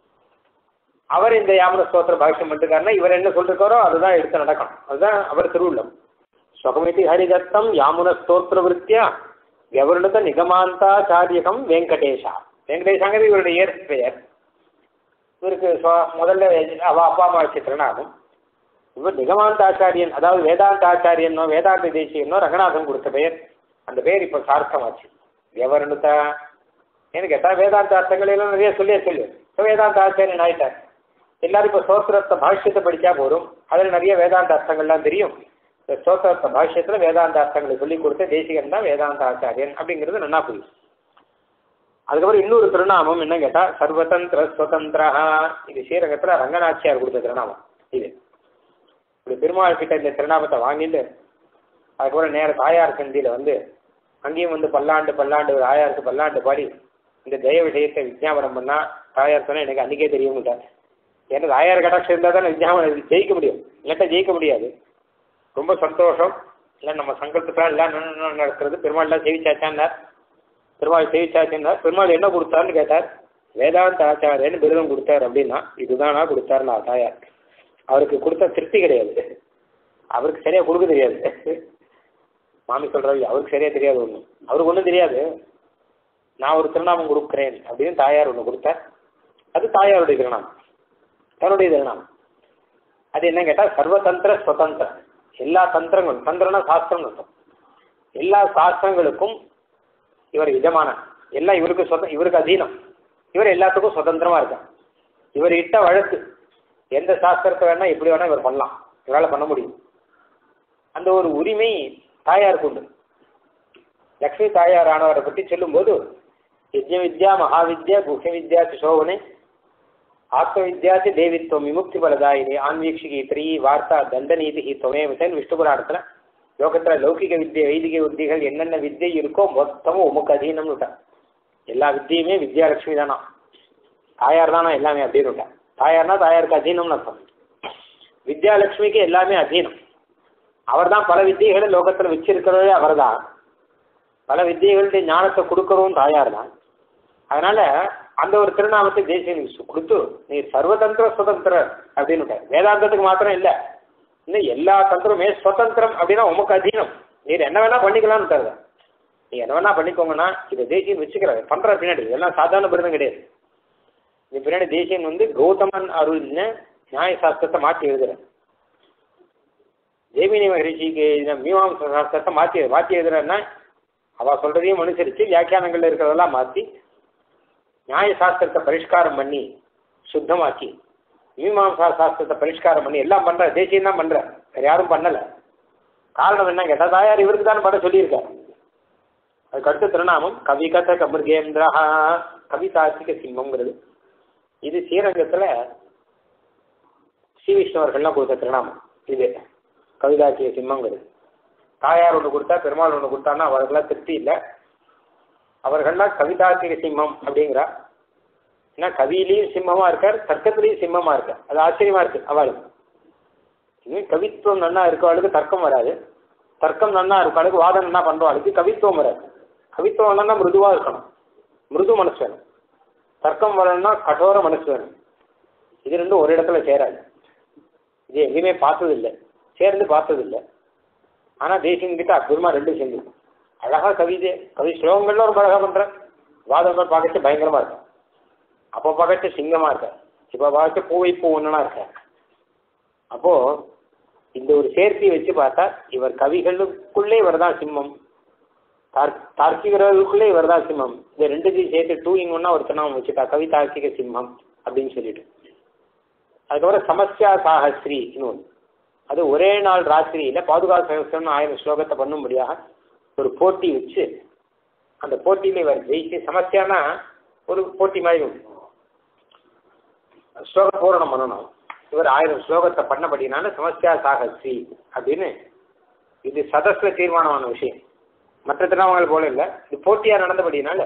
அவர் இந்த யாமன ஸ்தோத்திர பாஷ்யம் பண்ணிருக்காருன்னா இவர் என்ன சொல்லிருக்காரோ அதுதான் எடுத்து நடக்கணும் அதுதான் அவர் திருவுள்ளம் ஸ்வகமிதி ஹரிதத்தம் யாமுன ஸ்தோத்திர விருத்தியா வியவருணத நிகமாந்தாச்சாரியகம் வெங்கடேஷா வெங்கடேஷாங்கிறது இவருடைய இயற் பெயர் இவருக்கு ஸ்வ- முதல்ல அவ அப்பா அம்மா வச்ச திருநாமம் இவர் நிகமாந்த ஆச்சாரியன் அதாவது வேதாந்த ஆச்சாரியனோ வேதாந்த தேசியனோ ரங்கநாதன் கொடுத்த பெயர் அந்த பெயர் இப்போ சார்த்தமாச்சு வியவருணதா ஏன்னு கேட்டா வேதாந்த அர்த்தங்கள் எல்லாம் நிறைய சொல்லியே சொல்லு இப்ப வேதாந்த ஆச்சாரியன் ஆயிட்டார் எல்லாரும் இப்போ சோத்திரத்தை பாஷ்யத்தை படிச்சா போதும் அதில் நிறைய வேதாந்த அர்த்தங்கள்லாம் தெரியும் இந்த சோத்திரத்த பாஷ்யத்துல வேதாந்த அர்த்தங்களை சொல்லி கொடுத்த தேசிகன் தான் வேதாந்த ஆச்சாரியன் அப்படிங்கிறது நல்லா புரியும் அதுக்கப்புறம் இன்னொரு திருநாமம் என்ன கேட்டா சர்வதந்திர சுதந்திரா இது ஸ்ரீரங்கத்துல ரங்கநாச்சியார் கொடுத்த திருநாமம் இது இப்படி பெருமாள் கிட்ட இந்த திருநாமத்தை வாங்கிட்டு அதுக்கப்புறம் நேர தாயார் சந்தியில வந்து அங்கேயும் வந்து பல்லாண்டு பல்லாண்டு ஒரு ஆயாருக்கு பல்லாண்டு பாடி இந்த ஜெய விஷயத்தை விஜயாபனம் பண்ணா தாயார் சொன்னா எனக்கு அன்னைக்கே தெரிய மாட்டார் ஏன்னா தாயார் கடாட்சம் இருந்தால் தான் விஜயாபனம் ஜெயிக்க முடியும் இல்லாட்டா ஜெயிக்க முடியாது ரொம்ப சந்தோஷம் இல்லை நம்ம சங்கல்பத்தான் எல்லாம் ந- ந- நடக்கிறது பெருமாள்லாம் சேவிச்சாச்சான்னார் பெருமாள் சேவிச்சாச்சுன்னார் பெருமாள் என்ன கொடுத்தாருன்னு கேட்டார் வேதாந்த ஆச்சாரியன்னு விருதம் கொடுத்தார் அப்படின்னா இதுதானா கொடுத்தாருன்னா தாயார் அவருக்கு கொடுத்த திருப்தி கிடையாது அவருக்கு சரியா கொடுக்க தெரியாது மாமி சொல்றாரு அவருக்கு சரியா தெரியாது ஒண்ணு அவருக்கு ஒண்ணும் தெரியாது நான் ஒரு திருநாமம் கொடுக்குறேன் அப்படின்னு தாயார் ஒண்ணு கொடுத்தார் அது தாயாருடைய திருநாமம் தன்னுடைய திருநாமம் அது என்ன கேட்டா சர்வதந்திர சுதந்திரம் எல்லா தந்திரங்களும் தந்திரம்னா சாஸ்திரம் அர்த்தம் எல்லா சாஸ்திரங்களுக்கும் இவர் எஜமான எல்லாம் இவருக்கு சொந்த இவருக்கு அதீனம் இவர் எல்லாத்துக்கும் சுதந்திரமா இருக்கார் இவர் இட்ட வழக்கு எந்த சாஸ்திரத்தை வேணா எப்படி வேணா இவர் பண்ணலாம் இவரால் பண்ண முடியும் அந்த ஒரு உரிமை தாயாருக்கு உண்டு லக்ஷ்மி தாயார் ஆனவரை பற்றி சொல்லும்போது யஜ்ஞ வித்யா மகாவித்யா குஹ்ய வித்யா சோவனே ஆத்மவித்யாச்சு தேவித்துவம் விமுக்தி பலதாயினி ஆன்வீக்ஷிகி த்ரீ வார்த்தா தண்டநீதி துவமேவசன் விஷ்ணு புராணத்துல லோகத்துல லௌகிக வித்யை வைதிக வித்தியைகள் என்னென்ன வித்யை இருக்கோ மொத்தமும் உமக்கு அதீனம்னு விட்டார் எல்லா வித்தியுமே வித்யாலட்சுமி தானா தாயார் தானா எல்லாமே அப்படின்னு விட்டார் தாயார்னா தாயாருக்கு அதீனம்னு அர்த்தம் வித்யாலட்சுமிக்கு எல்லாமே அதீனம் அவர் தான் பல வித்தியைகளை லோகத்துல வச்சிருக்கிறதே அவர்தான் பல வித்தியைகளுடைய ஞானத்தை கொடுக்கறதும் தாயார் தான் அதனால அந்த ஒரு திருநாமத்தை தேசியம் கொடுத்து நீ சர்வதந்திர சுதந்திரர் அப்படின்னு விட்டார். வேதாந்தத்துக்கு மாத்திரம் இல்ல இன்னும் எல்லா தந்திரமே சுதந்திரம் அப்படின்னா உமக்கு அதீனம் நீர் என்ன வேணா பண்ணிக்கலாம்னு தருத நீ என்ன வேணா பண்ணிக்கோங்கன்னா இதை தேசியம் வச்சுக்கிறாரு பண்ற பின்னாடி இதெல்லாம் சாதாரண பிறந்தம் கிடையாது இது பின்னாடி தேசியம் வந்து கௌதமன் அருள்னு நியாய சாஸ்திரத்தை மாற்றி எழுதுறேன் ஜெய்மினி மகரிஷிக்கு இந்த மீமாம்ச சாஸ்திரத்தை மாற்றி மாற்றி எழுதுறேன்னா அவ சொல்றதையும் அனுசரிச்சு வியாக்கியானங்கள்ல இருக்கிறதெல்லாம் மாற்றி நியாய சாஸ்திரத்தை பரிஷ்காரம் பண்ணி சுத்தமாக்கி மீமாம்சா சாஸ்திரத்தை பரிஷ்காரம் பண்ணி எல்லாம் பண்ற தேசியம் தான் பண்ற வேற யாரும் பண்ணல காரணம் என்ன கேட்டா தாயார் இவருக்கு தான் பண்ண சொல்லியிருக்காரு அதுக்கு அடுத்த திருநாமம் கவிகத கமிருகேந்திரா கவிதாசிக சிம்மங்கிறது இது ஸ்ரீரங்கத்துல ஸ்ரீ விஷ்ணுவர்கள்லாம் கொடுத்த திருநாமம் இது கவிதாசிக சிம்மங்கிறது தாயார் ஒன்று கொடுத்தா பெருமாள் ஒன்று கொடுத்தான்னா அவர்களாம் திருப்தி இல்லை அவர்கள்லாம் கவிதாசிக சிம்மம் அப்படிங்கிறா ஏன்னா கவியிலையும் சிம்மமா இருக்கார் தர்க்கத்திலையும் சிம்மமா இருக்கார் அது ஆச்சரியமா இருக்கு அவளுக்கு இன்னும் கவித்துவம் நன்னா இருக்கவளுக்கு தர்க்கம் வராது தர்க்கம் நன்னா இருக்கவளுக்கு வாதம் நன்னா பண்றவாளுக்கு கவித்துவம் வராது கவித்துவம் நன்னா மிருதுவா இருக்கணும் மிருது மனசு வேணும் தர்க்கம் வரணும்னா கடோர மனசு வேணும் இது ரெண்டும் ஒரு இடத்துல சேராது இது எங்கேயுமே பார்த்தது இல்லை சேர்ந்து பார்த்தது இல்லை ஆனா தேசியம் கிட்ட அற்புதமா ரெண்டும் சேர்ந்து அழகா கவிதை கவி ஸ்லோகங்கள்ல ரொம்ப அழகா பண்ற வாதங்கள் பார்க்கறது பயங்கரமா இருக்கும் அப்போ பார்க்கறது சிங்கமா இருக்க இப்ப பார்க்க பூவை பூ ஒண்ணுனா இருக்க அப்போ இந்த ஒரு சேர்த்தியை வச்சு பார்த்தா இவர் கவிகளுக்குள்ளே இவர் தான் சிம்மம் தார்- தார்க்கிகர்களுக்குள்ளே இவர் தான் சிம்மம் இந்த ரெண்டுத்தையும் சேர்த்து டூ இன் ஒன்னா ஒரு திருநாமம் வச்சுட்டா கவி தார்க்கிக சிம்மம் அப்படின்னு சொல்லிட்டு அதுக்கப்புறம் சமஸ்யா சாகஸ்ரீ இன்னொன்று அது ஒரே நாள் ராத்திரியில பாதுகா சகஸ்திரம்னு ஆயிரம் ஸ்லோகத்தை பண்ணும்படியாக ஒரு போட்டி வச்சு அந்த போட்டியில இவர் ஜெயிச்சு சமஸ்யானா ஒரு போட்டி மாதிரி உண்டு ஸ்லோக பூரணம் பண்ணணும் இவர் ஆயிரம் ஸ்லோகத்தை பண்ணபடினால சமஸ்யா சாகஸ்ரீ அப்படின்னு இது சதஸ்ல தீர்மானமான விஷயம் மற்ற திருநாமங்கள் போல இல்லை இது போட்டியா நடந்தபடினால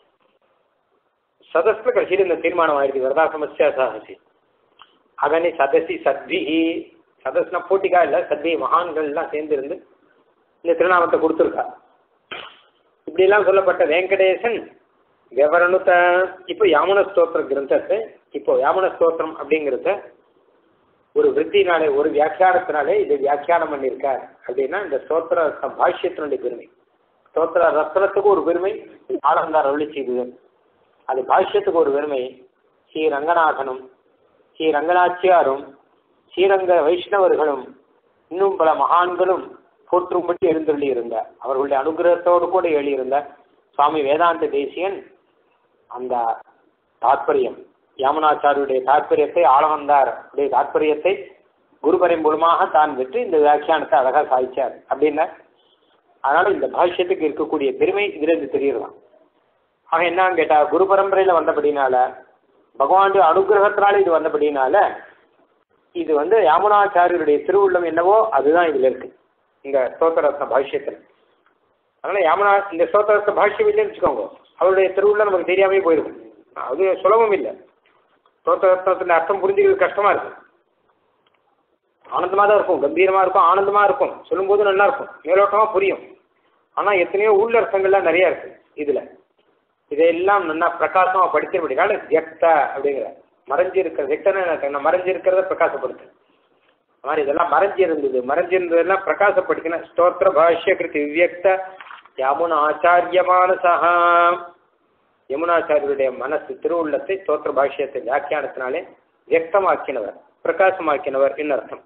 சதஸ்ல கடைசியில் இந்த தீர்மானம் ஆயிடுது வரதா சமஸ்யா சாகசி அதனை சதசி சத்விஹி சதஸ்னா போட்டிக்கா இல்லை சத்வி மகான்கள் எல்லாம் சேர்ந்து இருந்து இந்த திருநாமத்தை கொடுத்துருக்கா இப்படியெல்லாம் சொல்லப்பட்ட வெங்கடேசன் விவரணுத்த இப்போ யாமுன ஸ்தோத்திர கிரந்தத்தை இப்போ யாமுன ஸ்தோத்திரம் அப்படிங்கிறத ஒரு விருத்தினாலே ஒரு வியாக்கியானத்தினாலே இதை வியாக்கியானம் பண்ணியிருக்கார் அப்படின்னா இந்த ஸ்தோத்திர பாஷ்யத்தினுடைய பெருமை ஸ்தோத்திர ரத்னத்துக்கு ஒரு பெருமை ஆனந்தார் அருளி செய்தது அது பாஷ்யத்துக்கு ஒரு பெருமை ஸ்ரீ ரங்கநாதனும் ஸ்ரீ ரங்கநாச்சியாரும் ஸ்ரீரங்க வைஷ்ணவர்களும் இன்னும் பல மகான்களும் போற்றும்படி எழுந்தள்ளி இருந்தார் அவர்களுடைய அனுகிரகத்தோடு கூட எழுதியிருந்த சுவாமி வேதாந்த தேசியன் அந்த தாற்பயம் யாமனாச்சாரியுடைய தாற்பயத்தை ஆளவந்தார் உடைய தாற்பயத்தை குருபரின் மூலமாக தான் பெற்று இந்த வியாக்கியானத்தை அழகா சாதிச்சார் அப்படின்னா அதனால இந்த பாஷ்யத்துக்கு இருக்கக்கூடிய பெருமை இதுல இருந்து தெரியலாம் ஆக என்னன்னு கேட்டா குரு பரம்பரையில வந்தபடினால பகவானுடைய அனுகிரகத்தினால இது வந்தபடினால இது வந்து யாமுனாச்சாரியருடைய திருவுள்ளம் என்னவோ அதுதான் இதுல இருக்கு இந்த ஸ்தோத்திரத்ன பாஷ்யத்தில் அதனால யாமுனா இந்த ஸ்தோத்திரத்த பாஷ்யம் இல்லைன்னு வச்சுக்கோங்க அவருடைய திருவுள்ள நமக்கு தெரியாமே போயிருக்கும் அது சுலபம் இல்லை ஸ்தோத்திரத்தின் அர்த்தம் புரிஞ்சுக்கிறது கஷ்டமா இருக்கு ஆனந்தமா தான் இருக்கும் கம்பீரமா இருக்கும் ஆனந்தமா இருக்கும் சொல்லும்போது நல்லா இருக்கும் மேலோட்டமா புரியும் ஆனா எத்தனையோ உள்ளர்த்தங்கள்லாம் நிறைய இருக்கு இதுல இதையெல்லாம் நல்லா பிரகாசமா படித்தபடினால வியக்த அப்படிங்கிற மறைஞ்சிருக்கிற வியக்தன மறைஞ்சிருக்கிறத பிரகாசப்படுத்து அது மாதிரி இதெல்லாம் மறைஞ்சி இருந்தது மறைஞ்சிருந்ததெல்லாம் பிரகாசப்படுத்தின ஸ்தோத்திர பாஷ்ய கிருதி வியக்த யமுன ஆச்சாரியமானசா யமுனாச்சாரியருடைய மனசு திருவுள்ளத்தை ஸ்தோத்திர பாஷ்யத்தை வியாக்கியானத்தினாலே வியக்தமாக்கினவர் பிரகாசமாக்கினவர் என்ன அர்த்தம்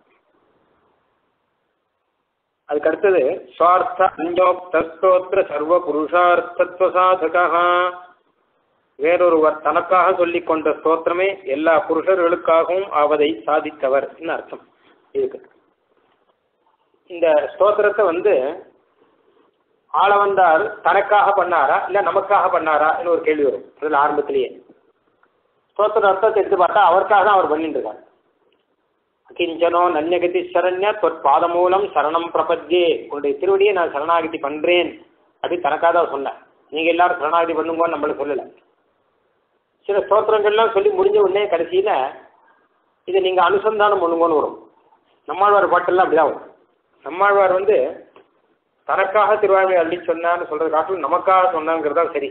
அதுக்கு அடுத்தது சுவார்த்த அஞ்சோக்த ஸ்தோத்திர சர்வ புருஷார்த்தத்துவ சாதகா வேறொருவர் தனக்காக சொல்லிக் கொண்ட ஸ்தோத்திரமே எல்லா புருஷர்களுக்காகவும் ஆவதை சாதித்தவர் அர்த்தம் இதுக்கு இந்த ஸ்தோத்திரத்தை வந்து ஆளவந்தார் தனக்காக பண்ணாரா இல்ல நமக்காக பண்ணாரா ஒரு கேள்வி வரும் அதில் ஆரம்பத்திலேயே ஸ்தோத்திர அர்த்தத்தை எடுத்து பார்த்தா அவருக்காக தான் அவர் பண்ணிட்டு இருக்கார் கிஞ்சனோ நன்யகதி சரண்ய தொற்பாத மூலம் சரணம் பிரபத்யே உன்னுடைய திருவடியை நான் சரணாகதி பண்றேன் அப்படி தனக்காக தான் சொன்னேன் நீங்க எல்லாரும் சரணாகதி பண்ணுங்கன்னு நம்மள சொல்லல சில ஸ்தோத்திரங்கள்லாம் சொல்லி முடிஞ்ச உடனே கடைசியில இதை நீங்க அனுசந்தானம் பண்ணுங்கன்னு வரும் நம்மாழ்வார் பாட்டெல்லாம் அப்படிதான் வரும் நம்மாழ்வார் வந்து தனக்காக திருவாரூரை அள்ளி சொன்னான்னு சொல்றது காட்டிலும் நமக்காக சொன்னாங்கிறதா சரி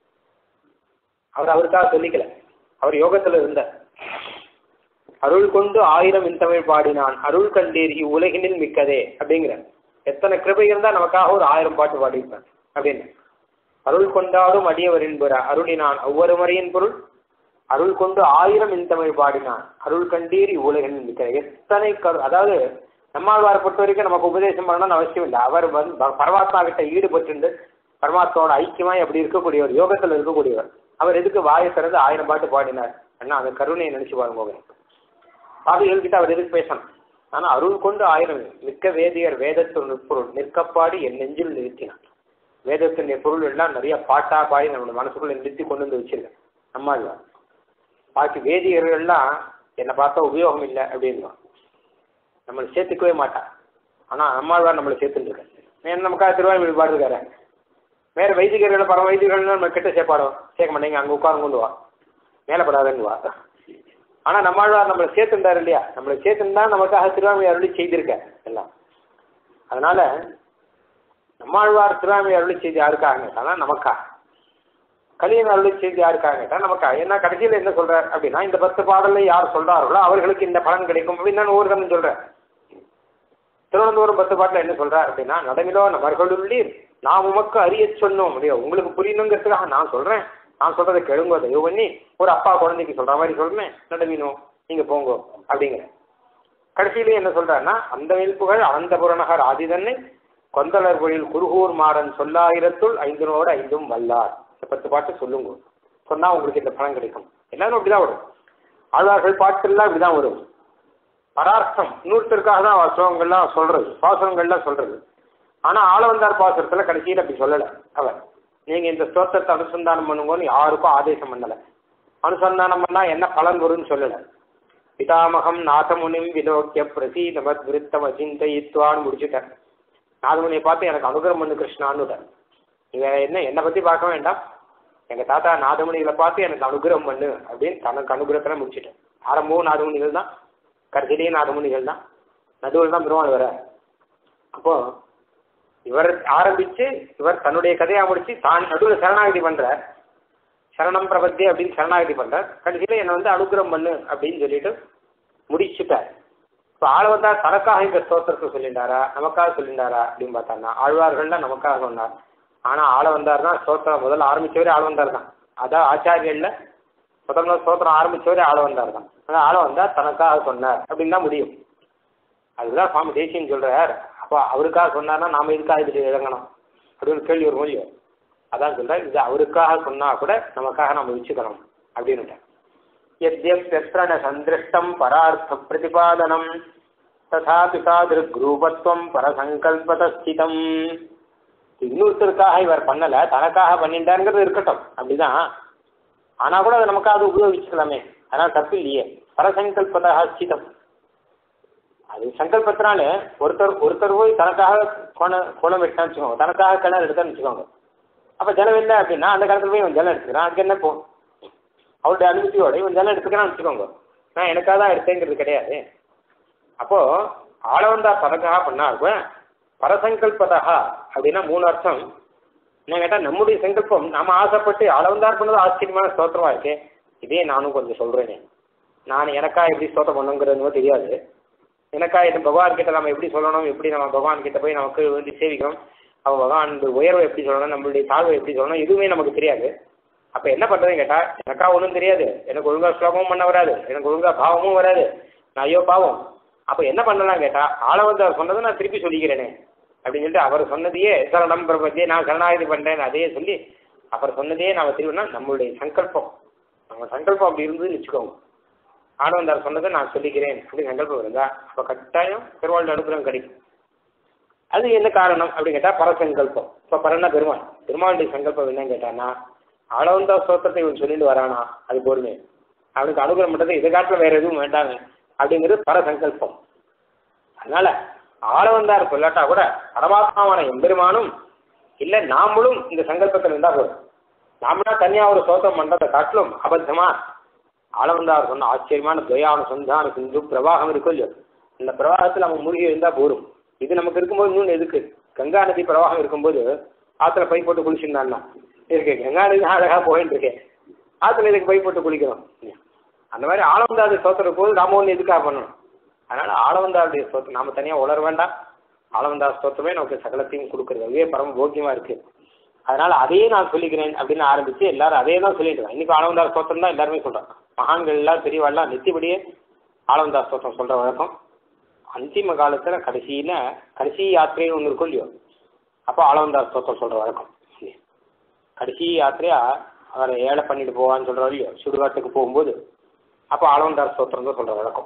அவர் அவருக்காக சொல்லிக்கல அவர் யோகத்துல இருந்தார் அருள் கொண்டு ஆயிரம் இன்தமிழ் பாடினான் அருள் கண்டீர் இவ்வுலகினில் மிக்கதே அப்படிங்கிற எத்தனை கிருபை இருந்தா நமக்காக ஒரு ஆயிரம் பாட்டு பாடியிருப்பார் அப்படின்னு அருள் கொண்டாடும் அடியவர் என்பற அருளினான் ஒவ்வொரு முறையின் பொருள் அருள் கொண்டு ஆயிரம் இன்தமிழ் பாடினான் அருள் கண்டீர் இவ்வுலகினில் மிக்கதே எத்தனை கரு அதாவது நம்மாழ்வாரை பொறுத்த வரைக்கும் நமக்கு உபதேசம் பண்ணணும்னு அவசியம் இல்லை அவர் வந்து பரமாத்மா கிட்ட ஈடுபட்டு பரமாத்மாவோட ஐக்கியமாய் அப்படி இருக்கக்கூடியவர் யோகத்தில் இருக்கக்கூடியவர் அவர் எதுக்கு வாயை திறந்து ஆயிரம் பாட்டு பாடினார் அண்ணா அந்த கருணையை நினைச்சு பாருங்க பாவிகள் கிட்ட அவர் எதுக்கு பேசணும் ஆனா அருள் கொண்டு ஆயிரம் மிக்க வேதியர் வேதத்தின் நுட்பொருள் நிற்கப்பாடி என் நெஞ்சில் நிறுத்தினான் வேதத்தினுடைய பொருள் எல்லாம் நிறைய பாட்டா பாடி நம்மளோட மனசுக்குள்ள நிறுத்தி கொண்டு வந்து வச்சிருக்கேன் நம்மாழ்வார் பாக்கி வேதியர்கள்லாம் என்னை பார்த்தா உபயோகம் இல்லை அப்படின்வான் நம்மளை சேர்த்துக்கவே மாட்டான் ஆனா நம்மாழ்வார் நம்மளை சேர்த்துட்டு இருக்காரு நமக்காக திருவாரூர் பாடுறாரு வேற வைதிகர்கள் பரம வைதிகர்கள் நம்ம கிட்ட சேர்ப்பாடும் சேர்க்க மாட்டேங்க அங்க உட்காரம் கொண்டு வா மேலே படாதன்னு வா ஆனா நம்மாழ்வார் நம்மளை சேர்த்துட்டார் இல்லையா நம்மளை சேர்த்துட்டா நமக்காக திருவாமி அருளி செய்திருக்க எல்லாம் அதனால நம்மாழ்வார் திருவாமி அருளி செய்தி யாருக்காக கேட்டானா நமக்கா கலியன் அருளி செய்தி யாருக்காக கேட்டா நமக்கா ஏன்னா கடைசியில் என்ன சொல்றார் அப்படின்னா இந்த பத்து பாடலை யார் சொல்றார்களோ அவர்களுக்கு இந்த பலன் கிடைக்கும் அப்படின்னு நான் ஒவ்வொரு சொல்றேன் திருவனந்தபுரம் பத்து பாட்டில் என்ன சொல்றார் அப்படின்னா நடமிலோ நபர்களுள்ளீர் நான் உமக்கு அறிய சொன்னோம் முடியும் உங்களுக்கு புரியணுங்கிறதுக்காக நான் சொல்றேன் நான் சொல்றதை கெழுங்கோ தயவு பண்ணி ஒரு அப்பா குழந்தைக்கு சொல்ற மாதிரி சொல்றேன் நடமினோ நீங்க போங்கோ அப்படிங்கிற கடைசியிலே என்ன சொல்றாருன்னா அந்த வெல்புகள் அனந்த புறநகர் ஆதிதன்னை கொந்தளர் பொழில் குருகூர் மாறன் சொல்லாயிரத்துள் ஐந்தினோடு ஐந்தும் வல்லார் இந்த பத்து பாட்டு சொல்லுங்க சொன்னா உங்களுக்கு இந்த பலன் கிடைக்கும் எல்லாரும் அப்படிதான் வரும் ஆழ்வார்கள் பாட்டெல்லாம் இப்படிதான் வரும் பரார்த்தம் இன்னொருத்தருக்காக தான் அவர் ஸ்லோகங்கள்லாம் சொல்றது பாசுரங்கள்லாம் சொல்றது ஆனா ஆளவந்தார் பாசுரத்துல கடைசியில் அப்படி சொல்லல அவர் நீங்க இந்த ஸ்தோத்திரத்தை அனுசந்தானம் பண்ணுங்கன்னு யாருக்கும் ஆதேசம் பண்ணல அனுசந்தானம் பண்ணா என்ன பலன் வரும்னு சொல்லல பிதாமகம் நாதமுனிம் விலோக்கிய பிரசீதமத் விருத்தம் அச்சிந்தயித்வான்னு முடிச்சுட்டேன் நாதமுனியை பார்த்து எனக்கு அனுகிரம் பண்ணு கிருஷ்ணான்னு நீங்க என்ன என்னை பத்தி பார்க்க வேண்டாம் எங்க தாத்தா நாதமுனிகளை பார்த்து எனக்கு அனுகிரகம் பண்ணு அப்படின்னு தனக்கு அனுகிரகத்துல முடிச்சுட்டேன் ஆரம்பமும் நாதமுனிகள் தான் கடைசியிலேயும் நாதமுனிகள் தான் நடுவில் தான் பெருமாள் வர அப்போ இவர் ஆரம்பிச்சு இவர் தன்னுடைய கதையா முடிச்சு தான் நடுவில் சரணாகதி பண்றார் சரணம் பிரபத்தி அப்படின்னு சரணாகதி பண்றார் கடைசியில என்னை வந்து அனுகிரகம் பண்ணு அப்படின்னு சொல்லிட்டு முடிச்சுட்டார் இப்போ ஆழ்வந்தார் தனக்காக இந்த ஸ்தோத்திரத்தை சொல்லிட்டாரா நமக்காக சொல்லிட்டாரா அப்படின்னு பார்த்தாருன்னா ஆழ்வார்கள்லாம் நமக்காக சொன்னார் ஆனா ஆள வந்தார் தான் ஸ்தோத்திரம் முதல்ல ஆரம்பிச்சவரே ஆள வந்தார் தான் அதான் ஆச்சாரியல்ல முதல்ல ஸ்தோத்திரம் ஆரம்பிச்சவரே ஆள வந்தார் தான் அதான் ஆள வந்தார் தனக்காக சொன்னார் அப்படின்னு தான் முடியும் அதுதான் சுவாமி தேசியன் சொல்றார் அப்போ அவருக்காக சொன்னார்னா நாம இதுக்காக இதுல இறங்கணும் அப்படின்னு கேள்வி ஒரு மொழியோ அதான் சொல்றார் இது அவருக்காக சொன்னா கூட நமக்காக நம்ம வச்சுக்கணும் அப்படின்னு यद्यप्यत्र சந்திருஷ்டம் பரார்த்த பிரதிபாதனம் ததாபி தாதிருக்ரூபத்துவம் பரசங்கல்பதஸ்திதம் இன்னொருத்தருக்காக இவர் பண்ணல தனக்காக பண்ணிட்டாருங்கிறது இருக்கட்டும் அப்படிதான் ஆனா கூட அதை நமக்காக உபயோகிச்சுக்கலாமே அதனால தப்பு இல்லையே பரசங்கல்பதா ஸ்திதம் அது சங்கல்பத்தினால ஒருத்தர் ஒருத்தர் போய் தனக்காக கோண கோணம் எடுத்தான்னு வச்சுக்கோங்க தனக்காக கிணறு எடுத்தான்னு வச்சுக்கோங்க அப்ப ஜலம் இல்லை அப்படின்னா அந்த காலத்துல போய் இவன் ஜலம் எடுத்துக்கிறான் அதுக்கு என்ன போ அவருடைய அனுமதியோட இவன் ஜலம் எடுத்துக்கிறான்னு வச்சுக்கோங்க நான் எனக்காக தான் எடுத்தேங்கிறது கிடையாது அப்போ ஆளவந்தா தனக்காக பண்ணா இருக்கும் பரசங்கல்பதா அப்படின்னா மூணு அர்த்தம் என்ன கேட்டால் நம்முடைய சங்கல்பம் நாம ஆசைப்பட்டு அளவந்தார் பண்ணது ஆச்சரியமான ஸ்தோத்திரமா இருக்கு இதே நானும் கொஞ்சம் சொல்றேனே நான் எனக்கா எப்படி ஸ்தோத்திரம் பண்ணுங்கிறது தெரியாது எனக்கா இது பகவான் கிட்ட நம்ம எப்படி சொல்லணும் எப்படி நம்ம பகவான் கிட்ட போய் நமக்கு வந்து சேவிக்கணும் அவ பகவான் உயர்வை எப்படி சொல்லணும் நம்மளுடைய தாழ்வை எப்படி சொல்லணும் எதுவுமே நமக்கு தெரியாது அப்ப என்ன பண்றதுன்னு கேட்டா எனக்கா ஒன்றும் தெரியாது எனக்கு ஒழுங்கா ஸ்லோகமும் பண்ண வராது எனக்கு ஒழுங்கா பாவமும் வராது நான் ஐயோ பாவம் அப்ப என்ன பண்ணலாம் கேட்டா ஆளவந்து அவர் சொன்னதை நான் திருப்பி சொல்லிக்கிறேனே அப்படின்னு சொல்லிட்டு அவர் சொன்னதையே சரணம் பிரபத்தியே நான் சரணாகதி பண்றேன் அதையே சொல்லி அவர் சொன்னதையே நாம திரும்பினா நம்மளுடைய சங்கல்பம் நம்ம சங்கல்பம் அப்படி இருந்ததுன்னு வச்சுக்கோங்க ஆனவந்தார் சொன்னதை நான் சொல்லிக்கிறேன் அப்படின்னு சங்கல்பம் இருந்தா அப்ப கட்டாயம் பெருமாள் அனுகிரகம் கிடைக்கும் அது என்ன காரணம் அப்படின்னு கேட்டா பரசங்கல்பம் இப்ப பரன்னா பெருமாள் பெருமாளுடைய சங்கல்பம் என்னன்னு கேட்டானா ஆளவந்தா ஸ்தோத்திரத்தை இவன் சொல்லிட்டு வரானா அது பொறுமை அவனுக்கு அனுகிரகம் பண்றது இதை காட்டுல வேற எதுவும் வேண்டாங்க அப்படிங்கிறது பரசங்கல்பம் அதனால ஆளவந்தார் சொல்லாட்டா கூட பரமாத்மாவான எம்பெருமானும் இல்ல நாமளும் இந்த சங்கல்பத்தில் இருந்தா போதும் நாமளா தனியா ஒரு சோத்திரம் பண்றதை காட்டிலும் அபத்தமா ஆளவந்தார் சொன்ன ஆச்சரியமான துவயான சொந்தான சிந்து பிரவாகம் இருக்கும் இல்லையோ இந்த பிரவாகத்தில் நம்ம மூழ்கி இருந்தா போதும் இது நமக்கு இருக்கும்போது இன்னொன்று எதுக்கு கங்கா நதி பிரவாகம் இருக்கும்போது ஆத்துல பை போட்டு குளிச்சிருந்தான்னா இருக்கு கங்கா நதி அழகா போயிட்டு இருக்கேன் ஆத்துல இதுக்கு பை போட்டு குளிக்கிறோம் அந்த மாதிரி ஆளவந்தாது சோத்திரம் போது நாம ஒன்று எதுக்காக பண்ணணும் அதனால ஆளவந்தாருடைய ஸ்தோத்திரம் நாம தனியா உளர வேண்டாம் ஆளவந்தா ஸ்தோத்திரமே நமக்கு சகலத்தையும் கொடுக்குறது அதுவே பரம போக்கியமா இருக்கு அதனால அதையே நான் சொல்லிக்கிறேன் அப்படின்னு ஆரம்பிச்சு எல்லாரும் அதே தான் சொல்லிட்டு இருக்காங்க இன்னைக்கு ஆளவந்தார் ஸ்தோத்திரம் தான் எல்லாருமே சொல்றாங்க மகான்கள் எல்லாம் பெரியவாள்லாம் நித்தியபடியே ஆளவந்தார் ஸ்தோத்திரம் சொல்ற வழக்கம் அந்திம காலத்துல கடைசியில கடைசி யாத்திரைன்னு ஒன்று இருக்கும் இல்லையோ அப்போ ஆளவந்தார் ஸ்தோத்திரம் சொல்ற வழக்கம் கடைசி யாத்திரையா அவரை ஏழை பண்ணிட்டு போவான்னு சொல்ற இல்லையோ சுடுகாட்டுக்கு போகும்போது அப்போ ஆளவந்தார் ஸ்தோத்திரம் தான் சொல்ற வழக்கம்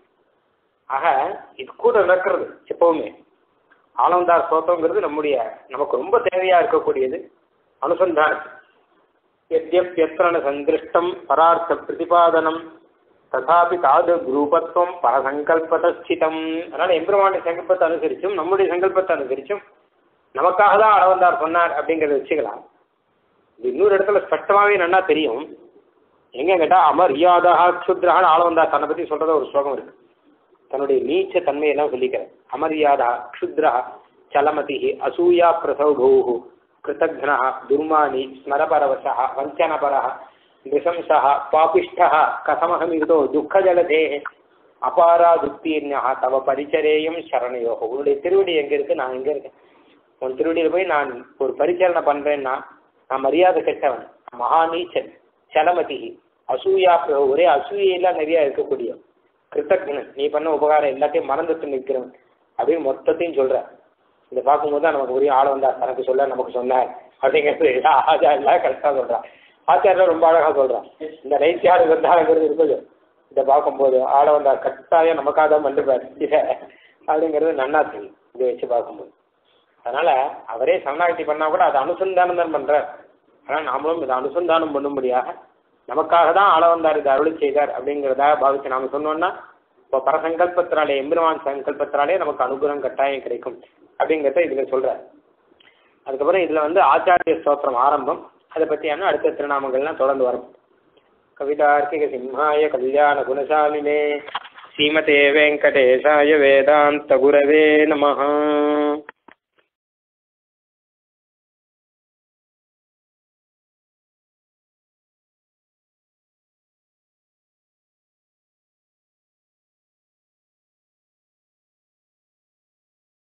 ஆக இது கூட நடக்கிறது எப்பவுமே ஆலந்தார் ஸ்தோத்திரங்கிறது நம்முடைய நமக்கு ரொம்ப தேவையா இருக்கக்கூடியது அனுசந்தானம் எத்யப்யத்திரன சந்திருஷ்டம் பரார்த்த பிரதிபாதனம் ததாபி தாது குரூபத்துவம் பரசங்கல்பதஸ்திதம் அதனால எம்பெருமானுடைய சங்கல்பத்தை அனுசரிச்சும் நம்முடைய சங்கல்பத்தை அனுசரிச்சும் நமக்காக தான் அளவந்தார் சொன்னார் அப்படிங்கிறத வச்சுக்கலாம் இது இன்னொரு இடத்துல ஸ்பஷ்டமாவே நல்லா தெரியும் எங்க கேட்டா அமரியாதா க்ஷுத்ரஹான்னு ஆளவந்தார் தன்னை பத்தி சொல்றத ஒரு ஸ்லோகம் இருக்கு தன்னுடைய நீச்ச தன்மையெல்லாம் சொல்லிக்கிறார் அமரியாதா க்ஷுத்ரா சலமதி அசூயா பிரசௌபூ கிருத்தக்னா துர்மானி ஸ்மரபரவசா வஞ்சனபரா நிசம்சா பாபிஷ்டா கசமகமிதோ துக்கஜலதே அபாரா துக்தீர்ணா தவ பரிச்சரேயம் சரணையோ உன்னுடைய திருவடி எங்க இருக்கு நான் எங்க இருக்கேன் உன் திருவடியில் போய் நான் ஒரு பரிச்சரணை பண்றேன்னா நான் மரியாதை கெட்டவன் மகா நீச்சன் சலமதி அசூயா ஒரே அசூயெல்லாம் நிறைய இருக்கக்கூடிய கிருத்தக்னன் நீ பண்ண உபகாரம் எல்லாத்தையும் மறந்துட்டு நிற்கிறவன் அப்படின்னு மொத்தத்தையும் சொல்ற இதை பார்க்கும்போது தான் நமக்கு புரியும் ஆள் வந்தா தனக்கு சொல்ல நமக்கு சொன்னார் அப்படிங்கிறது ஆச்சாரியெல்லாம் கரெக்டாக சொல்றான் ஆச்சாரியா ரொம்ப அழகா சொல்றான் இந்த நைத்தியாரு வந்தாங்கிறது இருக்குது இதை பார்க்கும்போது ஆள வந்தார் கட்டாயம் நமக்காக தான் பண்ணுவார் இதை அப்படிங்கிறது நன்னா தெரியும் இதை வச்சு பார்க்கும்போது அதனால அவரே சரணாகதி பண்ணா கூட அதை அனுசந்தானம் தான் பண்றார் ஆனால் நாமளும் இதை அனுசந்தானம் பண்ணும்படியாக நமக்காக தான் ஆள வந்தார் இதை அருளி செய்தார் அப்படிங்கிறதா பாவிச்சு நாம சொன்னோம்னா இப்போ பரசங்கல்பத்தினாலே எம்பெருமான் சங்கல்பத்தினாலே நமக்கு அனுகிரகம் கட்டாயம் கிடைக்கும் அப்படிங்கிறத இதுல சொல்றார் அதுக்கப்புறம் இதுல வந்து ஆச்சாரிய ஸ்தோத்திரம் ஆரம்பம் அதை பற்றியான அடுத்த திருநாமங்கள்லாம் தொடர்ந்து வரும் கவிதார்க்கிக சிம்ஹாய கல்யாண குணசாலினே ஸ்ரீமதே வெங்கடேசாய வேதாந்த குரவே நமஹ